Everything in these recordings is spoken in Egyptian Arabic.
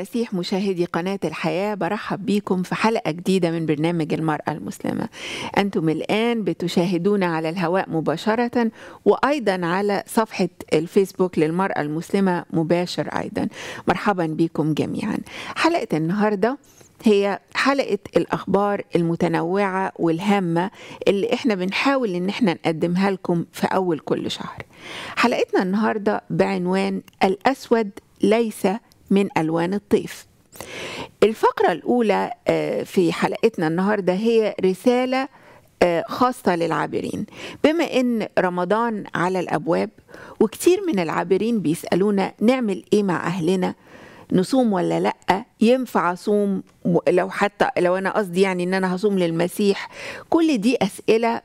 المسيح مشاهدي قناة الحياة برحب بكم في حلقة جديدة من برنامج المرأة المسلمة أنتم الآن بتشاهدون على الهواء مباشرة وأيضا على صفحة الفيسبوك للمرأة المسلمة مباشر أيضا مرحبا بكم جميعا حلقة النهاردة هي حلقة الأخبار المتنوعة والهامة اللي احنا بنحاول ان احنا نقدمها لكم في أول كل شهر حلقتنا النهاردة بعنوان الأسود ليس من ألوان الطيف الفقرة الأولى في حلقتنا النهاردة هي رسالة خاصة للعابرين بما أن رمضان على الأبواب وكتير من العابرين بيسألونا نعمل إيه مع أهلنا نصوم ولا لا ينفع اصوم لو حتى لو انا قصدي يعني ان انا هصوم للمسيح كل دي اسئله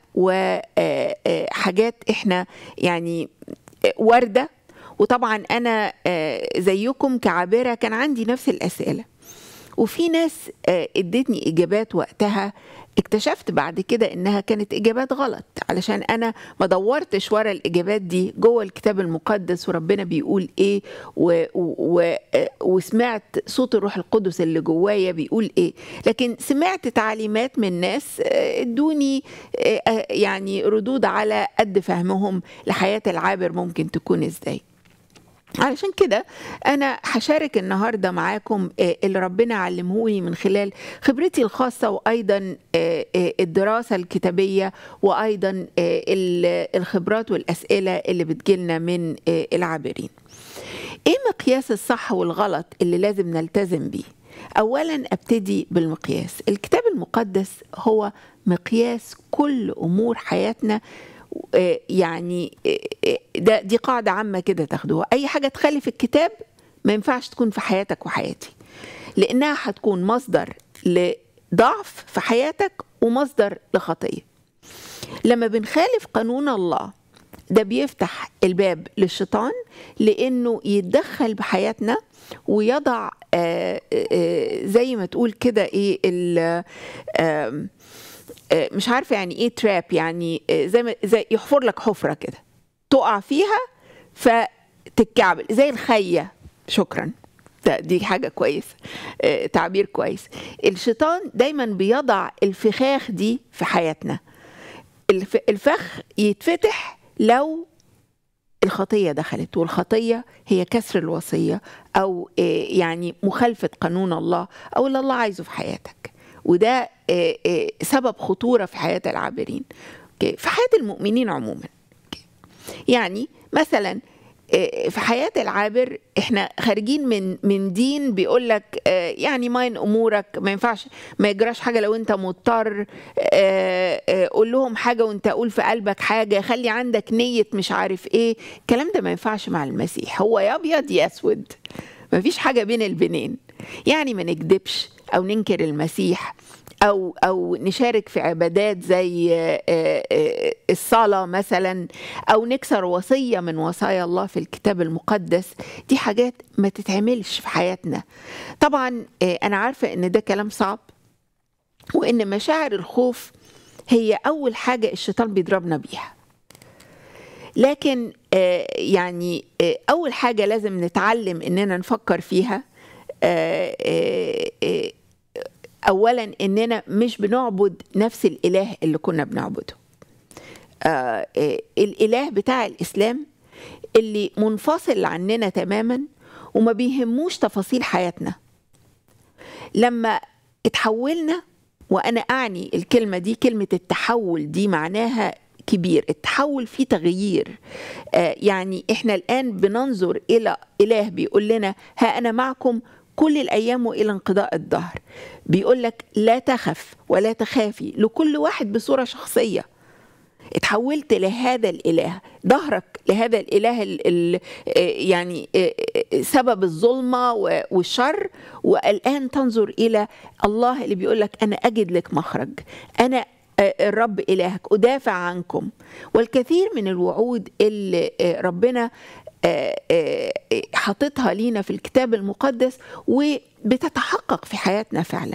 وحاجات احنا يعني وارده وطبعا انا زيكم كعابره كان عندي نفس الاسئله وفي ناس ادتني اجابات وقتها اكتشفت بعد كده انها كانت اجابات غلط علشان انا ما دورتش ورا الاجابات دي جوه الكتاب المقدس وربنا بيقول ايه و و وسمعت صوت الروح القدس اللي جوايا بيقول ايه لكن سمعت تعليمات من ناس ادوني يعني ردود على قد فهمهم لحياه العابر ممكن تكون ازاي علشان كده انا هشارك النهارده معاكم اللي ربنا علمهولي من خلال خبرتي الخاصه وايضا الدراسه الكتابيه وايضا الخبرات والاسئله اللي بتجيلنا من العابرين ايه مقياس الصح والغلط اللي لازم نلتزم بيه اولا ابتدي بالمقياس الكتاب المقدس هو مقياس كل امور حياتنا يعني ده دي قاعدة عامة كده تاخدوها أي حاجة تخالف الكتاب ما ينفعش تكون في حياتك وحياتي لأنها هتكون مصدر لضعف في حياتك ومصدر لخطية لما بنخالف قانون الله ده بيفتح الباب للشيطان لأنه يتدخل بحياتنا ويضع زي ما تقول كده ايه مش عارفه يعني ايه تراب يعني زي ما زي يحفر لك حفره كده تقع فيها فتتكعبل زي الخيه شكرا دي حاجه كويسه تعبير كويس الشيطان دايما بيضع الفخاخ دي في حياتنا الفخ يتفتح لو الخطيه دخلت والخطيه هي كسر الوصيه او يعني مخالفه قانون الله او اللي الله عايزه في حياتك وده سبب خطوره في حياه العابرين في حياه المؤمنين عموما يعني مثلا في حياه العابر احنا خارجين من من دين بيقول لك يعني ماين امورك ما ينفعش ما يجراش حاجه لو انت مضطر قول لهم حاجه وانت قول في قلبك حاجه خلي عندك نيه مش عارف ايه الكلام ده ما ينفعش مع المسيح هو يا ابيض يا اسود ما فيش حاجه بين البنين يعني ما نكذبش او ننكر المسيح او او نشارك في عبادات زي الصلاه مثلا او نكسر وصيه من وصايا الله في الكتاب المقدس دي حاجات ما تتعملش في حياتنا طبعا انا عارفه ان ده كلام صعب وان مشاعر الخوف هي اول حاجه الشيطان بيضربنا بيها لكن يعني اول حاجه لازم نتعلم اننا نفكر فيها اولا اننا مش بنعبد نفس الاله اللي كنا بنعبده آه الاله بتاع الاسلام اللي منفصل عننا تماما وما بيهموش تفاصيل حياتنا لما اتحولنا وانا اعني الكلمه دي كلمه التحول دي معناها كبير التحول فيه تغيير آه يعني احنا الان بننظر الى اله بيقول لنا ها انا معكم كل الايام والى انقضاء الدهر بيقول لك لا تخف ولا تخافي لكل واحد بصوره شخصيه اتحولت لهذا الاله ظهرك لهذا الاله ال ال يعني سبب الظلمه والشر والان تنظر الى الله اللي بيقول لك انا اجد لك مخرج انا الرب إلهك أدافع عنكم والكثير من الوعود اللي ربنا حاططها لينا في الكتاب المقدس وبتتحقق في حياتنا فعلا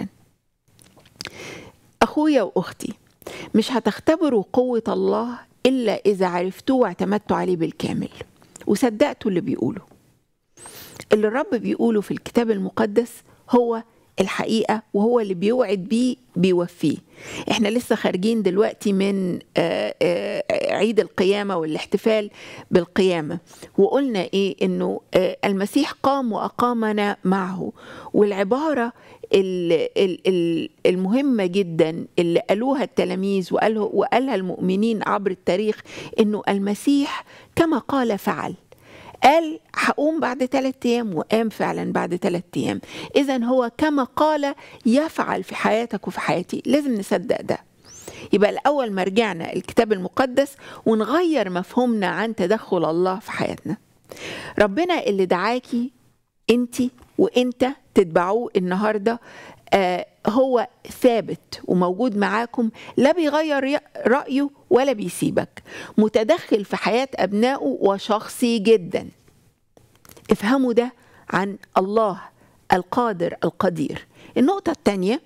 أخويا وأختي مش هتختبروا قوة الله إلا إذا عرفتوه واعتمدتوا عليه بالكامل وصدقتوا اللي بيقوله اللي الرب بيقوله في الكتاب المقدس هو الحقيقة وهو اللي بيوعد بيه بيوفيه احنا لسه خارجين دلوقتي من آه، آه، عيد القيامة والاحتفال بالقيامة وقلنا ايه انه آه، المسيح قام وأقامنا معه والعبارة ال- ال- ال- المهمة جدا اللي قالوها التلاميذ وقاله وقالها المؤمنين عبر التاريخ انه المسيح كما قال فعل قال هقوم بعد ثلاثة أيام وقام فعلا بعد ثلاثة أيام إذا هو كما قال يفعل في حياتك وفي حياتي لازم نصدق ده يبقى الأول ما رجعنا الكتاب المقدس ونغير مفهومنا عن تدخل الله في حياتنا ربنا اللي دعاكي انت وانت تتبعوه النهارده آه هو ثابت وموجود معاكم لا بيغير ي- رأيه ولا بيسيبك متدخل في حياة أبنائه وشخصي جدا افهموا ده عن الله القادر القدير النقطة الثانية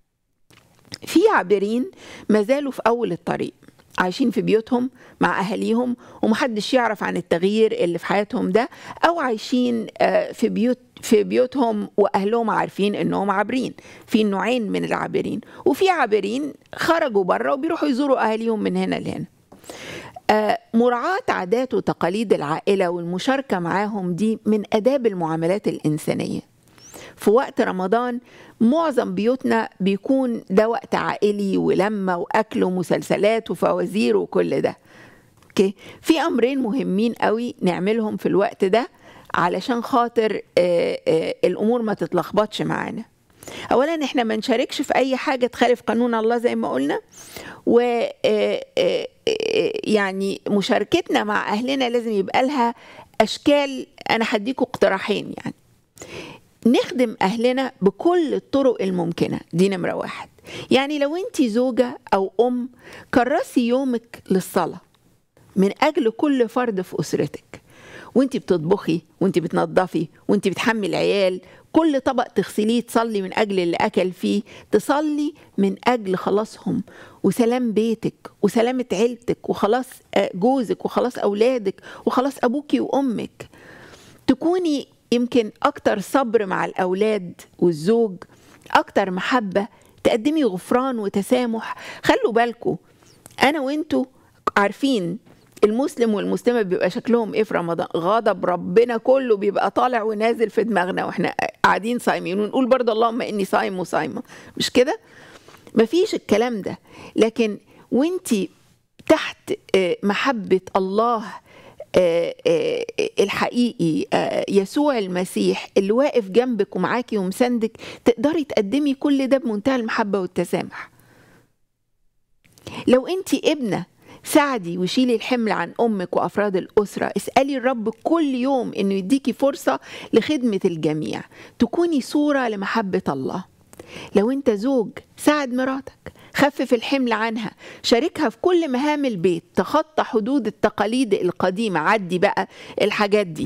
في عابرين ما زالوا في أول الطريق عايشين في بيوتهم مع أهاليهم ومحدش يعرف عن التغيير اللي في حياتهم ده أو عايشين آه، في بيوت في بيوتهم وأهلهم عارفين إنهم عابرين في نوعين من العابرين وفي عابرين خرجوا بره وبيروحوا يزوروا أهاليهم من هنا لهنا آه، مراعاة عادات وتقاليد العائلة والمشاركة معاهم دي من آداب المعاملات الإنسانية في وقت رمضان معظم بيوتنا بيكون ده وقت عائلي ولمة وأكل ومسلسلات وفوازير وكل ده اوكي في امرين مهمين قوي نعملهم في الوقت ده علشان خاطر آه، آه، الامور ما تتلخبطش معانا اولا احنا ما نشاركش في اي حاجه تخالف قانون الله زي ما قلنا و آه، آه، آه، يعني مشاركتنا مع اهلنا لازم يبقى لها اشكال انا هديكوا اقتراحين يعني نخدم أهلنا بكل الطرق الممكنة دي نمرة واحد يعني لو أنت زوجة أو أم كرسي يومك للصلاة من أجل كل فرد في أسرتك وانت بتطبخي وانت بتنظفي وانت بتحمي العيال كل طبق تغسليه تصلي من أجل اللي أكل فيه تصلي من أجل خلاصهم وسلام بيتك وسلامة عيلتك وخلاص آه، جوزك وخلاص أولادك وخلاص أبوكي وأمك تكوني يمكن أكتر صبر مع الأولاد والزوج أكتر محبة تقدمي غفران وتسامح خلوا بالكم أنا وإنتوا عارفين المسلم والمسلمة بيبقى شكلهم ايه في رمضان غضب ربنا كله بيبقى طالع ونازل في دماغنا واحنا قاعدين صايمين ونقول برضه اللهم اني صايم وصايمة مش كده مفيش الكلام ده لكن وانتي تحت آه، محبة الله آه، آه، الحقيقي آه، يسوع المسيح اللي واقف جنبك ومعاكي ومساندك تقدري تقدمي كل ده بمنتهى المحبة والتسامح لو انت ابنة ساعدي وشيلي الحمل عن امك وافراد الاسره اسالي الرب كل يوم انه يديكي فرصه لخدمه الجميع تكوني صوره لمحبه الله لو انت زوج ساعد مراتك خفف الحمل عنها شاركها في كل مهام البيت تخطى حدود التقاليد القديمة عدي بقى الحاجات دي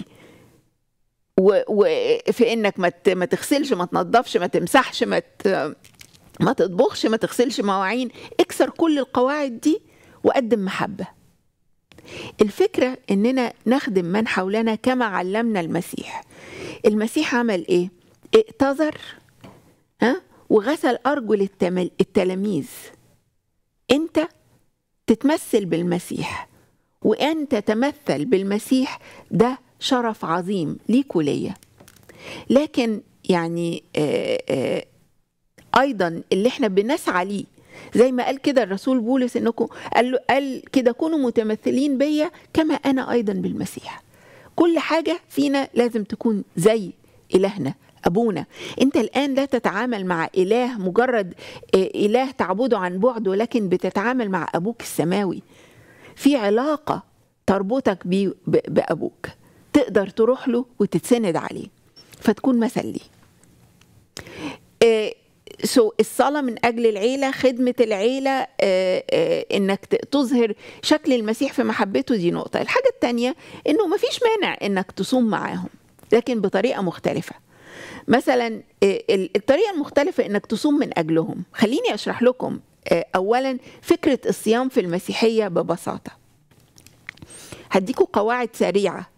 وفي انك ما ت- ما تغسلش ما تنظفش ما تمسحش ما ت- ما تطبخش ما تغسلش مواعين اكسر كل القواعد دي وقدم محبة الفكرة اننا نخدم من حولنا كما علمنا المسيح المسيح عمل ايه ائتذر ها وغسل ارجل التمل- التلاميذ انت تتمثل بالمسيح وان تتمثل بالمسيح ده شرف عظيم ليك وليا لكن يعني آه آه ايضا اللي احنا بنسعى ليه زي ما قال كده الرسول بولس انكم قال له قال كده كونوا متمثلين بيا كما انا ايضا بالمسيح كل حاجه فينا لازم تكون زي الهنا ابونا انت الان لا تتعامل مع اله مجرد آه، اله تعبده عن بعد ولكن بتتعامل مع ابوك السماوي في علاقه تربطك بيه ب- بابوك تقدر تروح له وتتسند عليه فتكون مثل ليه آه، سو الصلاة من أجل العيلة خدمة العيلة آه، آه، إنك ت- تظهر شكل المسيح في محبته دي نقطة الحاجة التانية إنه مفيش مانع إنك تصوم معاهم لكن بطريقة مختلفة مثلا آه، ال- الطريقة المختلفة إنك تصوم من أجلهم خليني أشرح لكم آه، أولا فكرة الصيام في المسيحية ببساطة هديكوا قواعد سريعة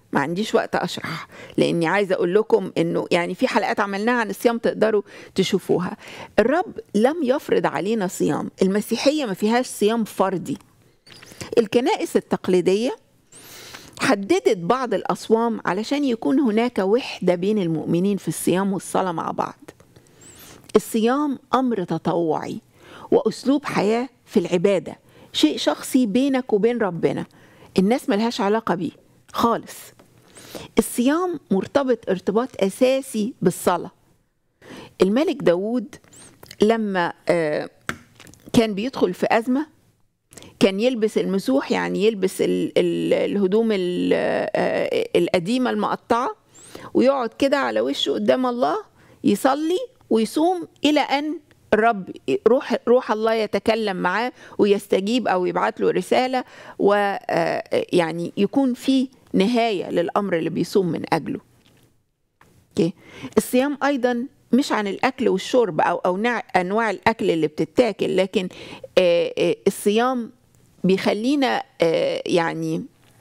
ما عنديش وقت اشرح لاني عايزه اقول لكم انه يعني في حلقات عملناها عن الصيام تقدروا تشوفوها الرب لم يفرض علينا صيام المسيحيه ما فيهاش صيام فردي الكنائس التقليديه حددت بعض الاصوام علشان يكون هناك وحده بين المؤمنين في الصيام والصلاه مع بعض الصيام امر تطوعي واسلوب حياه في العباده شيء شخصي بينك وبين ربنا الناس ملهاش علاقه بيه خالص الصيام مرتبط ارتباط اساسي بالصلاه الملك داود لما كان بيدخل في ازمه كان يلبس المسوح يعني يلبس ال ال الهدوم ال القديمه المقطعه ويقعد كده على وشه قدام الله يصلي ويصوم الى ان الرب روح روح الله يتكلم معاه ويستجيب او يبعت له رساله ويعني يكون في نهايه للامر اللي بيصوم من اجله. اوكي الصيام ايضا مش عن الاكل والشرب او او انواع الاكل اللي بتتاكل لكن الصيام بيخلينا يعني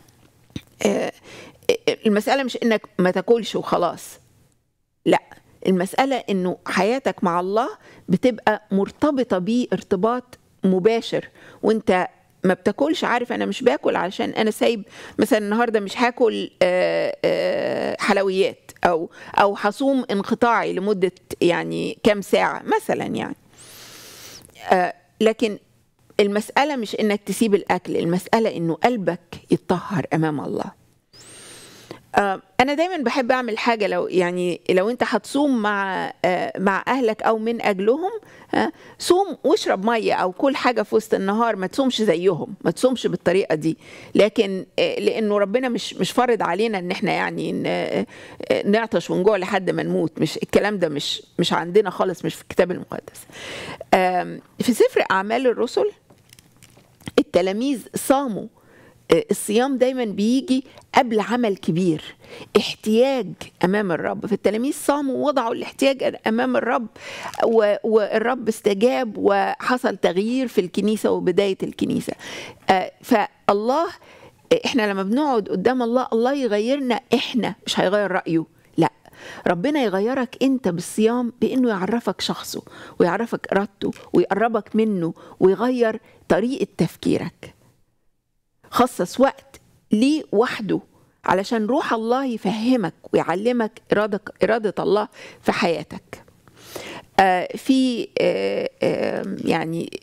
المساله مش انك ما تاكلش وخلاص لا المسألة إنه حياتك مع الله بتبقى مرتبطة بيه ارتباط مباشر وأنت ما بتاكلش عارف أنا مش باكل علشان أنا سايب مثلا النهاردة مش هاكل حلويات أو أو هصوم انقطاعي لمدة يعني كام ساعة مثلا يعني لكن المسألة مش إنك تسيب الأكل المسألة إنه قلبك يتطهر أمام الله انا دايما بحب اعمل حاجه لو يعني لو انت هتصوم مع مع اهلك او من اجلهم صوم واشرب ميه او كل حاجه في وسط النهار ما تصومش زيهم ما تصومش بالطريقه دي لكن لانه ربنا مش مش فرض علينا ان احنا يعني نعطش ونجوع لحد ما نموت مش الكلام ده مش مش عندنا خالص مش في الكتاب المقدس في سفر اعمال الرسل التلاميذ صاموا الصيام دايما بيجي قبل عمل كبير احتياج امام الرب فالتلاميذ صاموا ووضعوا الاحتياج امام الرب والرب استجاب وحصل تغيير في الكنيسه وبدايه الكنيسه فالله احنا لما بنقعد قدام الله الله يغيرنا احنا مش هيغير رايه لا ربنا يغيرك انت بالصيام بانه يعرفك شخصه ويعرفك ارادته ويقربك منه ويغير طريقه تفكيرك خصص وقت ليه وحده علشان روح الله يفهمك ويعلمك إرادة, إرادة الله في حياتك آه في آه آه يعني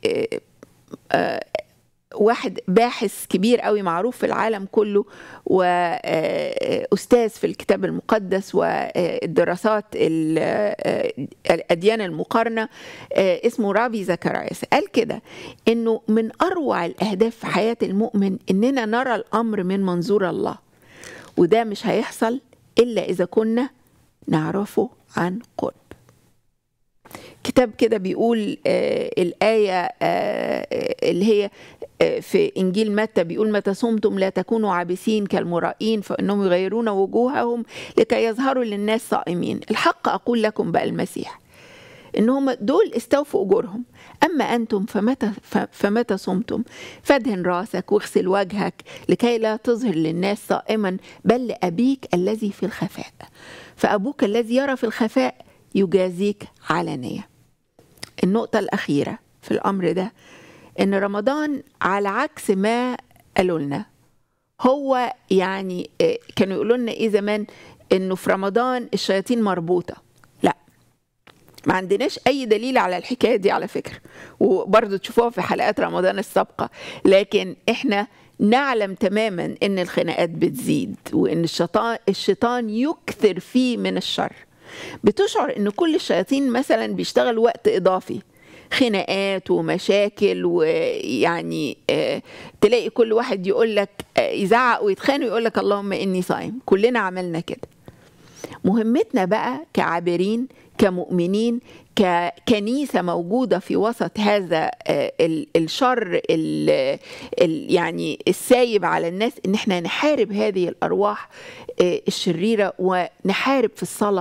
واحد باحث كبير قوي معروف في العالم كله واستاذ في الكتاب المقدس والدراسات الاديان المقارنه اسمه رابي زكرايس قال كده انه من اروع الاهداف في حياه المؤمن اننا نرى الامر من منظور الله وده مش هيحصل الا اذا كنا نعرفه عن قرب كتاب كده بيقول آه الآية آه اللي هي آه في إنجيل متى بيقول متى صمتم لا تكونوا عابسين كالمرائين فإنهم يغيرون وجوههم لكي يظهروا للناس صائمين الحق أقول لكم بقى المسيح إن هم دول استوفوا أجورهم أما أنتم فمتى, فمتى صمتم فادهن راسك واغسل وجهك لكي لا تظهر للناس صائما بل لأبيك الذي في الخفاء فأبوك الذي يرى في الخفاء يجازيك علانية النقطة الأخيرة في الأمر ده إن رمضان على عكس ما قالوا لنا هو يعني كانوا يقولوا لنا إيه زمان إنه في رمضان الشياطين مربوطة لا ما عندناش أي دليل على الحكاية دي على فكرة وبرضه تشوفوها في حلقات رمضان السابقة لكن إحنا نعلم تماما ان الخناقات بتزيد وان الشيطان الشيطان يكثر فيه من الشر بتشعر ان كل الشياطين مثلا بيشتغل وقت اضافي خناقات ومشاكل ويعني آه تلاقي كل واحد يقول لك آه يزعق ويتخانق ويقول لك اللهم اني صايم كلنا عملنا كده مهمتنا بقى كعابرين كمؤمنين ككنيسه موجوده في وسط هذا الشر يعني السايب على الناس ان احنا نحارب هذه الارواح الشريره ونحارب في الصلاه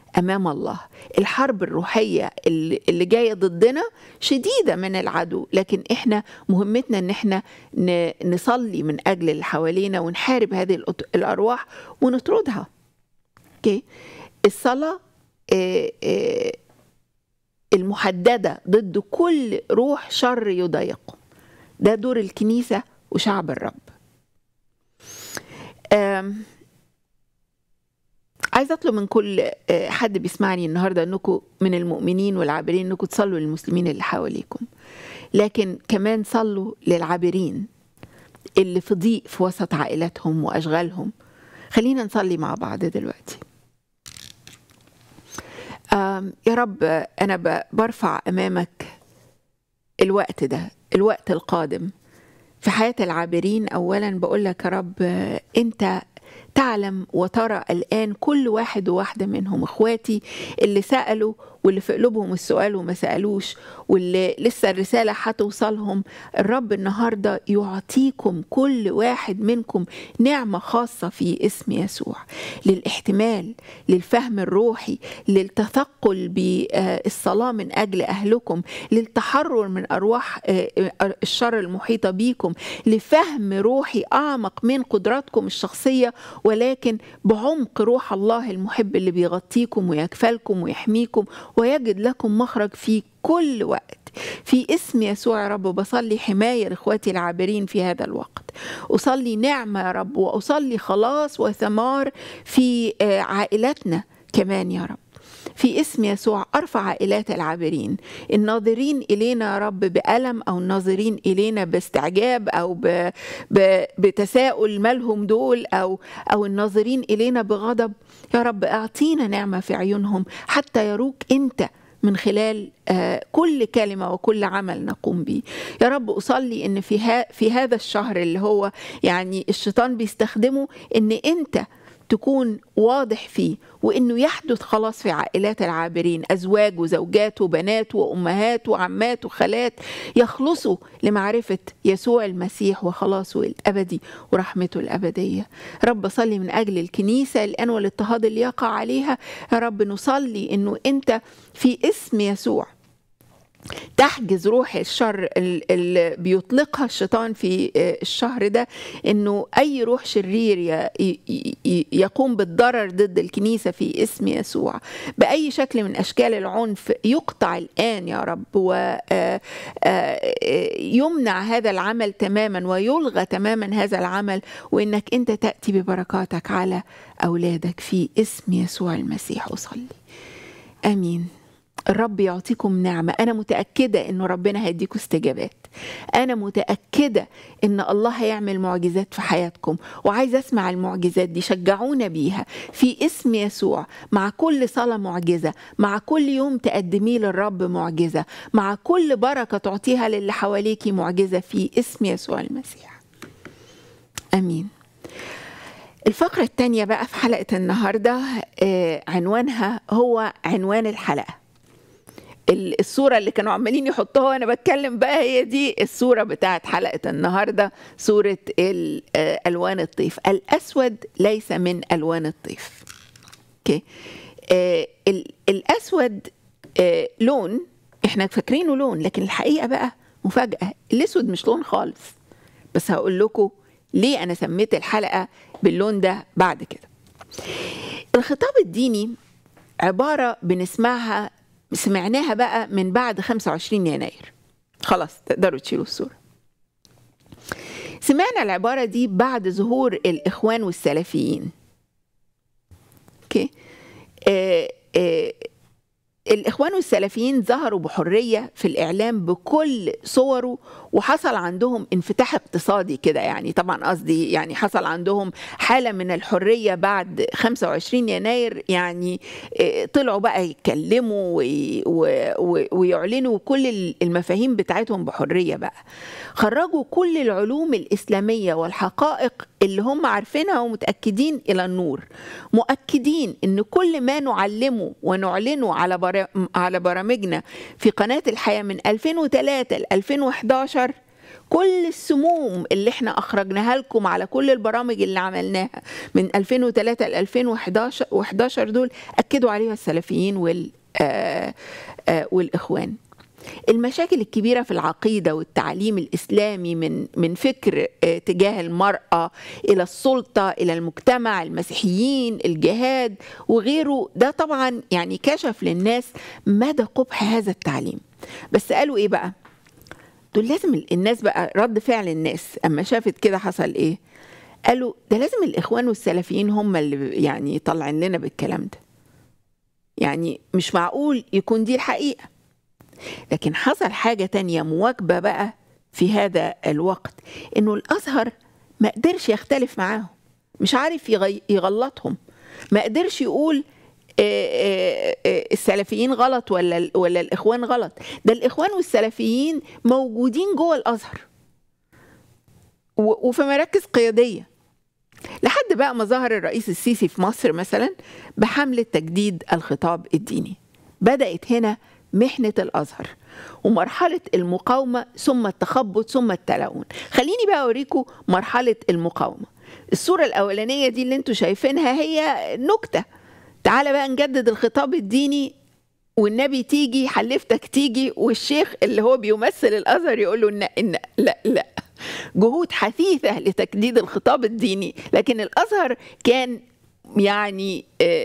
امام الله الحرب الروحيه اللي, اللي جايه ضدنا شديده من العدو لكن احنا مهمتنا ان احنا نصلي من اجل اللي حوالينا ونحارب هذه الارواح ونطردها اوكي الصلاه المحدده ضد كل روح شر يضايقه ده دور الكنيسه وشعب الرب عايز اطلب من كل حد بيسمعني النهارده انكم من المؤمنين والعابرين انكم تصلوا للمسلمين اللي حواليكم لكن كمان صلوا للعابرين اللي في ضيق في وسط عائلاتهم واشغالهم خلينا نصلي مع بعض دلوقتي يا رب انا برفع امامك الوقت ده الوقت القادم في حياه العابرين اولا بقول لك يا رب انت تعلم وترى الآن كل واحد وواحدة منهم إخواتي اللي سألوا واللي في قلوبهم السؤال وما سألوش واللي لسه الرسالة هتوصلهم الرب النهاردة يعطيكم كل واحد منكم نعمة خاصة في اسم يسوع للاحتمال للفهم الروحي للتثقل بالصلاة من أجل أهلكم للتحرر من أرواح الشر المحيطة بيكم لفهم روحي أعمق من قدراتكم الشخصية ولكن بعمق روح الله المحب اللي بيغطيكم ويكفلكم ويحميكم ويجد لكم مخرج في كل وقت في اسم يسوع يا رب بصلي حماية لإخواتي العابرين في هذا الوقت أصلي نعمة يا رب وأصلي خلاص وثمار في عائلتنا كمان يا رب في اسم يسوع ارفع عائلات العابرين الناظرين الينا يا رب بالم او الناظرين الينا باستعجاب او ب... ب... بتساؤل مالهم دول او او الناظرين الينا بغضب يا رب اعطينا نعمه في عيونهم حتى يروك انت من خلال كل كلمه وكل عمل نقوم به يا رب اصلي ان في في هذا الشهر اللي هو يعني الشيطان بيستخدمه ان انت تكون واضح فيه وانه يحدث خلاص في عائلات العابرين ازواج وزوجات وبنات وامهات وعمات وخالات يخلصوا لمعرفه يسوع المسيح وخلاصه الابدي ورحمته الابديه رب صلي من اجل الكنيسه الان والاضطهاد اللي يقع عليها يا رب نصلي انه انت في اسم يسوع تحجز روح الشر اللي بيطلقها الشيطان في الشهر ده انه اي روح شرير يقوم بالضرر ضد الكنيسه في اسم يسوع باي شكل من اشكال العنف يقطع الان يا رب ويمنع هذا العمل تماما ويلغى تماما هذا العمل وانك انت تاتي ببركاتك على اولادك في اسم يسوع المسيح اصلي امين الرب يعطيكم نعمة أنا متأكدة أنه ربنا هيديكم استجابات أنا متأكدة أن الله هيعمل معجزات في حياتكم وعايز أسمع المعجزات دي شجعونا بيها في اسم يسوع مع كل صلاة معجزة مع كل يوم تقدميه للرب معجزة مع كل بركة تعطيها للي حواليكي معجزة في اسم يسوع المسيح أمين الفقرة الثانية بقى في حلقة النهاردة عنوانها هو عنوان الحلقة الصوره اللي كانوا عمالين يحطوها وانا بتكلم بقى هي دي الصوره بتاعت حلقه النهارده صوره الوان الطيف الاسود ليس من الوان الطيف اوكي آه الاسود آه لون احنا فاكرينه لون لكن الحقيقه بقى مفاجاه الاسود مش لون خالص بس هقول لكم ليه انا سميت الحلقه باللون ده بعد كده الخطاب الديني عباره بنسمعها سمعناها بقى من بعد 25 يناير خلاص تقدروا تشيلوا الصورة سمعنا العبارة دي بعد ظهور الإخوان والسلفيين أوكي آه آه الإخوان والسلفيين ظهروا بحرية في الإعلام بكل صوره وحصل عندهم انفتاح اقتصادي كده يعني طبعا قصدي يعني حصل عندهم حالة من الحرية بعد 25 يناير يعني طلعوا بقى يتكلموا ويعلنوا كل المفاهيم بتاعتهم بحرية بقى خرجوا كل العلوم الإسلامية والحقائق اللي هم عارفينها ومتأكدين إلى النور مؤكدين إن كل ما نعلمه ونعلنه على على برامجنا في قناة الحياة من 2003 ل 2011 كل السموم اللي احنا اخرجناها لكم على كل البرامج اللي عملناها من 2003 ل 2011 11 دول اكدوا عليها السلفيين وال آه آه والاخوان المشاكل الكبيرة في العقيدة والتعليم الإسلامي من من فكر تجاه المرأة إلى السلطة إلى المجتمع المسيحيين الجهاد وغيره ده طبعا يعني كشف للناس مدى قبح هذا التعليم بس قالوا إيه بقى دول لازم الناس بقى رد فعل الناس أما شافت كده حصل إيه قالوا ده لازم الإخوان والسلفيين هم اللي يعني طالعين لنا بالكلام ده يعني مش معقول يكون دي الحقيقة لكن حصل حاجة تانية مواكبة بقى في هذا الوقت انه الازهر ما قدرش يختلف معاهم مش عارف يغلطهم ما قدرش يقول السلفيين غلط ولا ولا الاخوان غلط ده الاخوان والسلفيين موجودين جوه الازهر وفي مراكز قياديه لحد بقى ما ظهر الرئيس السيسي في مصر مثلا بحمله تجديد الخطاب الديني بدات هنا محنة الأزهر ومرحلة المقاومة ثم التخبط ثم التلون خليني بقى أوريكم مرحلة المقاومة الصورة الأولانية دي اللي انتوا شايفينها هي نكتة تعالى بقى نجدد الخطاب الديني والنبي تيجي حلفتك تيجي والشيخ اللي هو بيمثل الأزهر يقول له إن, إن لا لا جهود حثيثة لتجديد الخطاب الديني لكن الأزهر كان يعني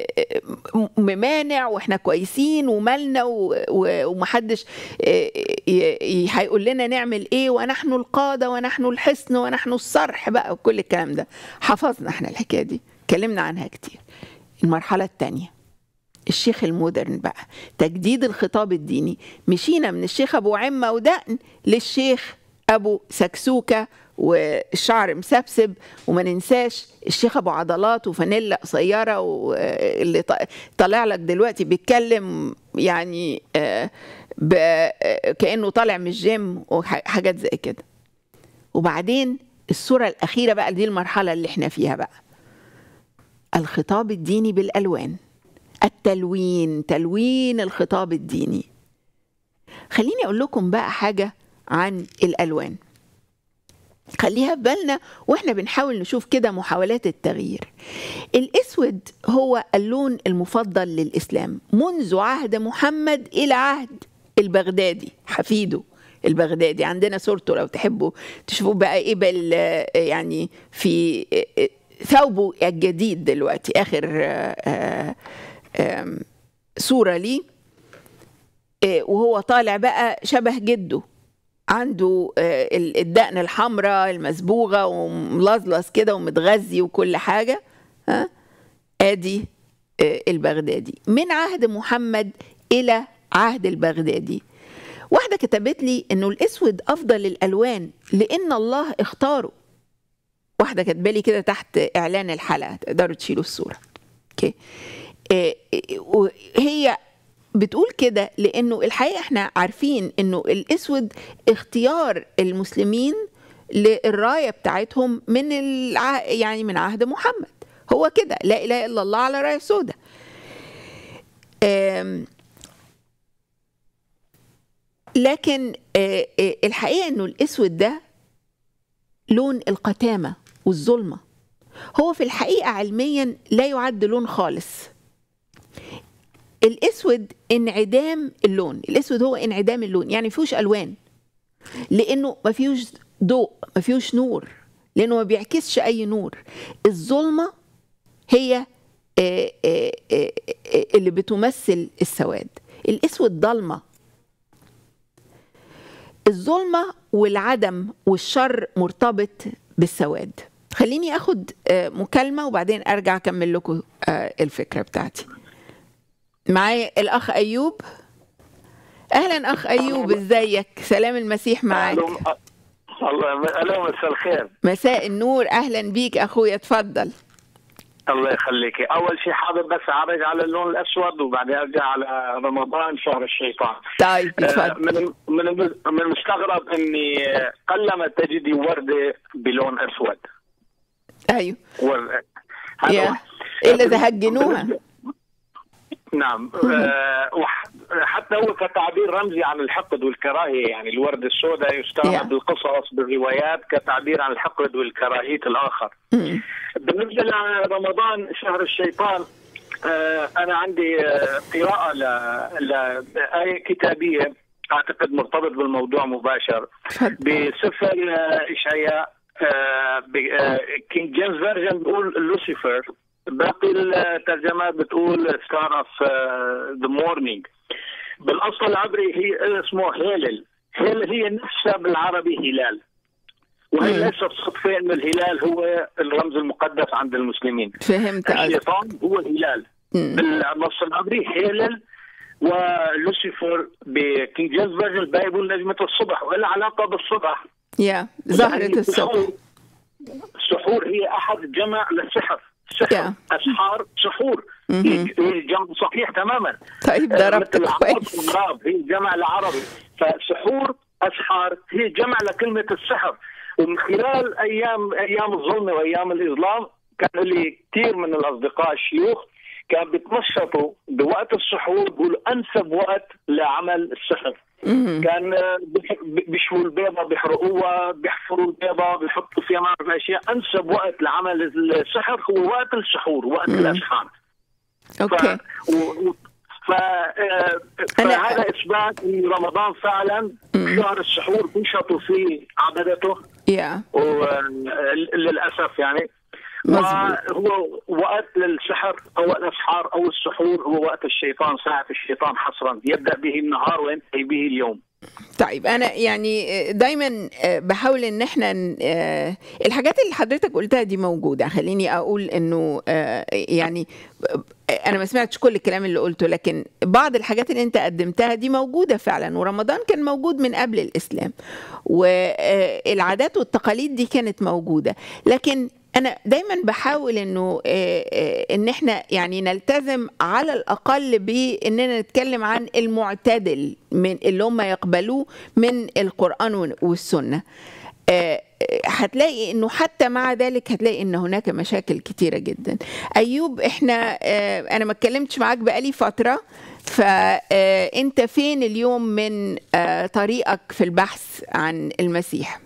ممانع واحنا كويسين ومالنا ومحدش هيقول لنا نعمل ايه ونحن القادة ونحن الحصن ونحن الصرح بقى وكل الكلام ده حفظنا احنا الحكاية دي اتكلمنا عنها كتير المرحلة الثانية الشيخ المودرن بقى تجديد الخطاب الديني مشينا من الشيخ ابو عمة ودقن للشيخ ابو سكسوكة والشعر مسبسب وما ننساش الشيخ ابو عضلات وفانيلا قصيره واللي طالع لك دلوقتي بيتكلم يعني كانه طالع من الجيم وحاجات زي كده وبعدين الصوره الاخيره بقى دي المرحله اللي احنا فيها بقى الخطاب الديني بالالوان التلوين تلوين الخطاب الديني خليني اقول لكم بقى حاجه عن الالوان خليها في بالنا واحنا بنحاول نشوف كده محاولات التغيير الاسود هو اللون المفضل للاسلام منذ عهد محمد الى عهد البغدادي حفيده البغدادي عندنا صورته لو تحبوا تشوفوا بقى ايه بل يعني في ثوبه الجديد دلوقتي اخر صوره ليه وهو طالع بقى شبه جده عنده الدقن الحمراء المصبوغه وملظلظ كده ومتغذي وكل حاجه ها ادي البغدادي من عهد محمد الى عهد البغدادي واحده كتبت لي انه الاسود افضل الالوان لان الله اختاره واحده كاتبه لي كده تحت اعلان الحلقه تقدروا تشيلوا الصوره اوكي هي بتقول كده لانه الحقيقه احنا عارفين انه الاسود اختيار المسلمين للرايه بتاعتهم من الع... يعني من عهد محمد هو كده لا اله الا الله على رايه سوداء لكن الحقيقه انه الاسود ده لون القتامه والظلمه هو في الحقيقه علميا لا يعد لون خالص الاسود انعدام اللون الاسود هو انعدام اللون يعني فيهوش الوان لانه ما فيهوش ضوء ما فيهوش نور لانه ما بيعكسش اي نور الظلمه هي اللي بتمثل السواد الاسود ضلمه الظلمه والعدم والشر مرتبط بالسواد خليني اخد مكالمه وبعدين ارجع اكمل لكم الفكره بتاعتي معايا الاخ ايوب اهلا اخ ايوب ازيك سلام المسيح معاك الله الو مساء الخير مساء النور اهلا بيك اخويا اتفضل الله يخليك اول شيء حابب بس اعرج على اللون الاسود وبعدين ارجع على رمضان شهر الشيطان طيب اتفضل من من من المستغرب اني قلما تجدي ورده بلون اسود ايوه ورده يا الا اذا هجنوها نعم آه حتى هو كتعبير رمزي عن الحقد والكراهيه يعني الورد السوداء يستعمل Yeah. بالقصص بالروايات كتعبير عن الحقد والكراهيه الاخر مم. بالنسبه لرمضان شهر الشيطان آه، انا عندي آه، قراءه ل- لايه كتابيه اعتقد مرتبط بالموضوع مباشر تفضل بسفر آه، اشعياء كينج جيمس فيرجن بيقول لوسيفر باقي الترجمات بتقول ستار اوف ذا مورنينج بالاصل العبري هي اسمه هيلل هيلل هي نفسها بالعربي هلال وهي مم. ليست صدفه ان الهلال هو الرمز المقدس عند المسلمين فهمت قصدك الشيطان هو الهلال مم. بالنص العبري هيلل ولوسيفر بكينج جيمس فيرجن البايبل نجمة الصبح ولا علاقة بالصبح يا زهرة يعني الصبح السحور- السحور هي أحد جمع للسحر سحر Yeah. أسحار سحور مهم. هي هي جمع صحيح تماما طيب آه، ضربت مثل العرب كويس والغراب هي جمع العربي فسحور أسحار هي جمع لكلمة السحر ومن خلال أيام أيام الظلمة وأيام الإظلام كان لي كثير من الأصدقاء الشيوخ كان بيتنشطوا بوقت السحور بيقولوا أنسب وقت لعمل السحر مم. كان آه، بيح- بيشووا البيضة بيحرقوها بيحفروا البيضة بيحطوا فيها ما بعرف أشياء أنسب وقت لعمل السحر هو وقت السحور وقت مم. الأسحار اوكي ف... و... و... ف... آه، أنا- فهذا اثبات ان رمضان فعلا مم. شهر السحور بينشطوا فيه عبادته يا وللاسف يعني مظبوط. وهو وقت للسحر او الاسحار او السحور هو وقت الشيطان ساعه الشيطان حصرا يبدا به النهار وينتهي به اليوم طيب انا يعني دايما بحاول ان احنا ن- آه، الحاجات اللي حضرتك قلتها دي موجوده خليني اقول انه آه، يعني انا ما سمعتش كل الكلام اللي قلته لكن بعض الحاجات اللي انت قدمتها دي موجوده فعلا ورمضان كان موجود من قبل الاسلام والعادات والتقاليد دي كانت موجوده لكن انا دايما بحاول انه آه، آه، ان احنا يعني نلتزم على الاقل باننا نتكلم عن المعتدل من اللي هم يقبلوه من القران والسنه آه، آه، هتلاقي انه حتى مع ذلك هتلاقي ان هناك مشاكل كتيره جدا ايوب احنا آه، انا ما اتكلمتش معاك بقالي فتره فانت فين اليوم من آه، طريقك في البحث عن المسيح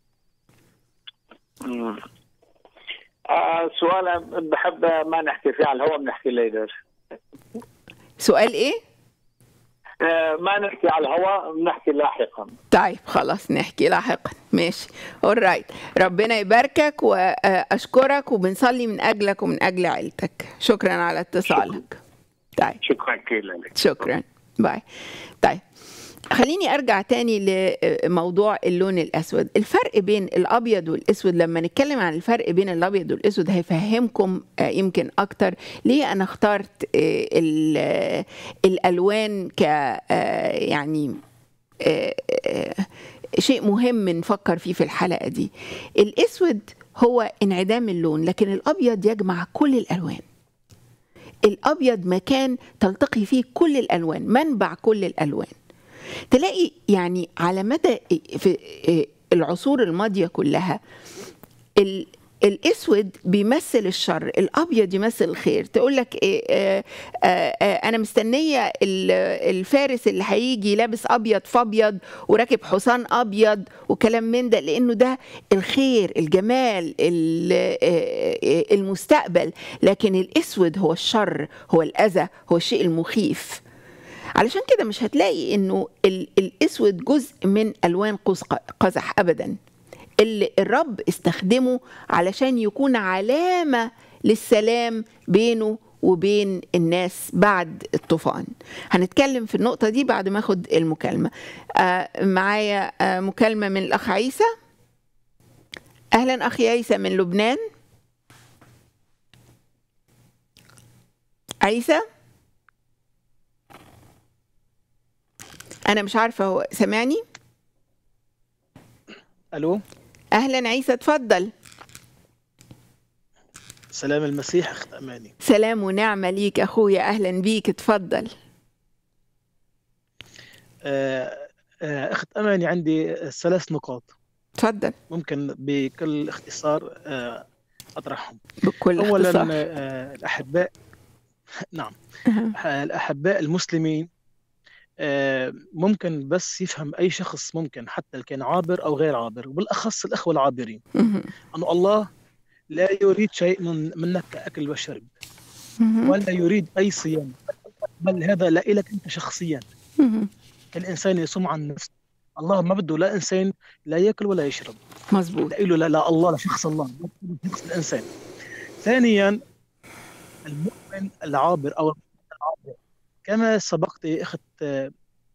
مم. آه سؤال بحب ما نحكي فيه على الهواء بنحكي ليدر سؤال ايه آه ما نحكي على الهواء بنحكي لاحقا طيب خلاص نحكي لاحقا ماشي اورايت ربنا يباركك واشكرك وبنصلي من اجلك ومن اجل عيلتك شكرا على اتصالك طيب شكرا كثير لك شكرا باي طيب خليني ارجع تاني لموضوع اللون الاسود الفرق بين الابيض والاسود لما نتكلم عن الفرق بين الابيض والاسود هيفهمكم آه، يمكن اكتر ليه انا اخترت آه، ال- آه، الالوان ك آه، يعني آه، آه، شيء مهم نفكر فيه في الحلقه دي الاسود هو انعدام اللون لكن الابيض يجمع كل الالوان الابيض مكان تلتقي فيه كل الالوان منبع كل الالوان تلاقي يعني على مدى في العصور الماضيه كلها ال الاسود بيمثل الشر الابيض يمثل الخير تقول لك إيه آه آه آه انا مستنيه ال- الفارس اللي هيجي لابس ابيض فابيض وراكب حصان ابيض وكلام من ده لانه ده الخير الجمال ال- آه، آه، المستقبل لكن الاسود هو الشر هو الاذى هو الشيء المخيف علشان كده مش هتلاقي انه ال- الاسود جزء من الوان قوس ق- قزح ابدا اللي الرب استخدمه علشان يكون علامه للسلام بينه وبين الناس بعد الطوفان هنتكلم في النقطه دي بعد ما اخد المكالمه آه معايا آه مكالمه من الاخ عيسى اهلا اخي عيسى من لبنان عيسى انا مش عارفه هو سامعني الو اهلا عيسى اتفضل سلام المسيح اخت اماني سلام ونعمه ليك اخويا اهلا بيك اتفضل آه، آه، اخت اماني عندي ثلاث نقاط اتفضل ممكن بكل اختصار آه، اطرحهم بكل اولا اختصار آه، الاحباء نعم أها. الاحباء المسلمين آه، ممكن بس يفهم أي شخص ممكن حتى اللي كان عابر أو غير عابر وبالأخص الأخوة العابرين مهم. أن الله لا يريد شيء من منك كأكل وشرب مهم. ولا يريد أي صيام بل هذا لا إلك أنت شخصيا مهم. الإنسان يصوم عن نفسه الله ما بده لا إنسان لا يأكل ولا يشرب مظبوط لا له لا, لا الله لشخص الله شخص الإنسان ثانيا المؤمن العابر أو المؤمن العابر كما سبقت أخت آه،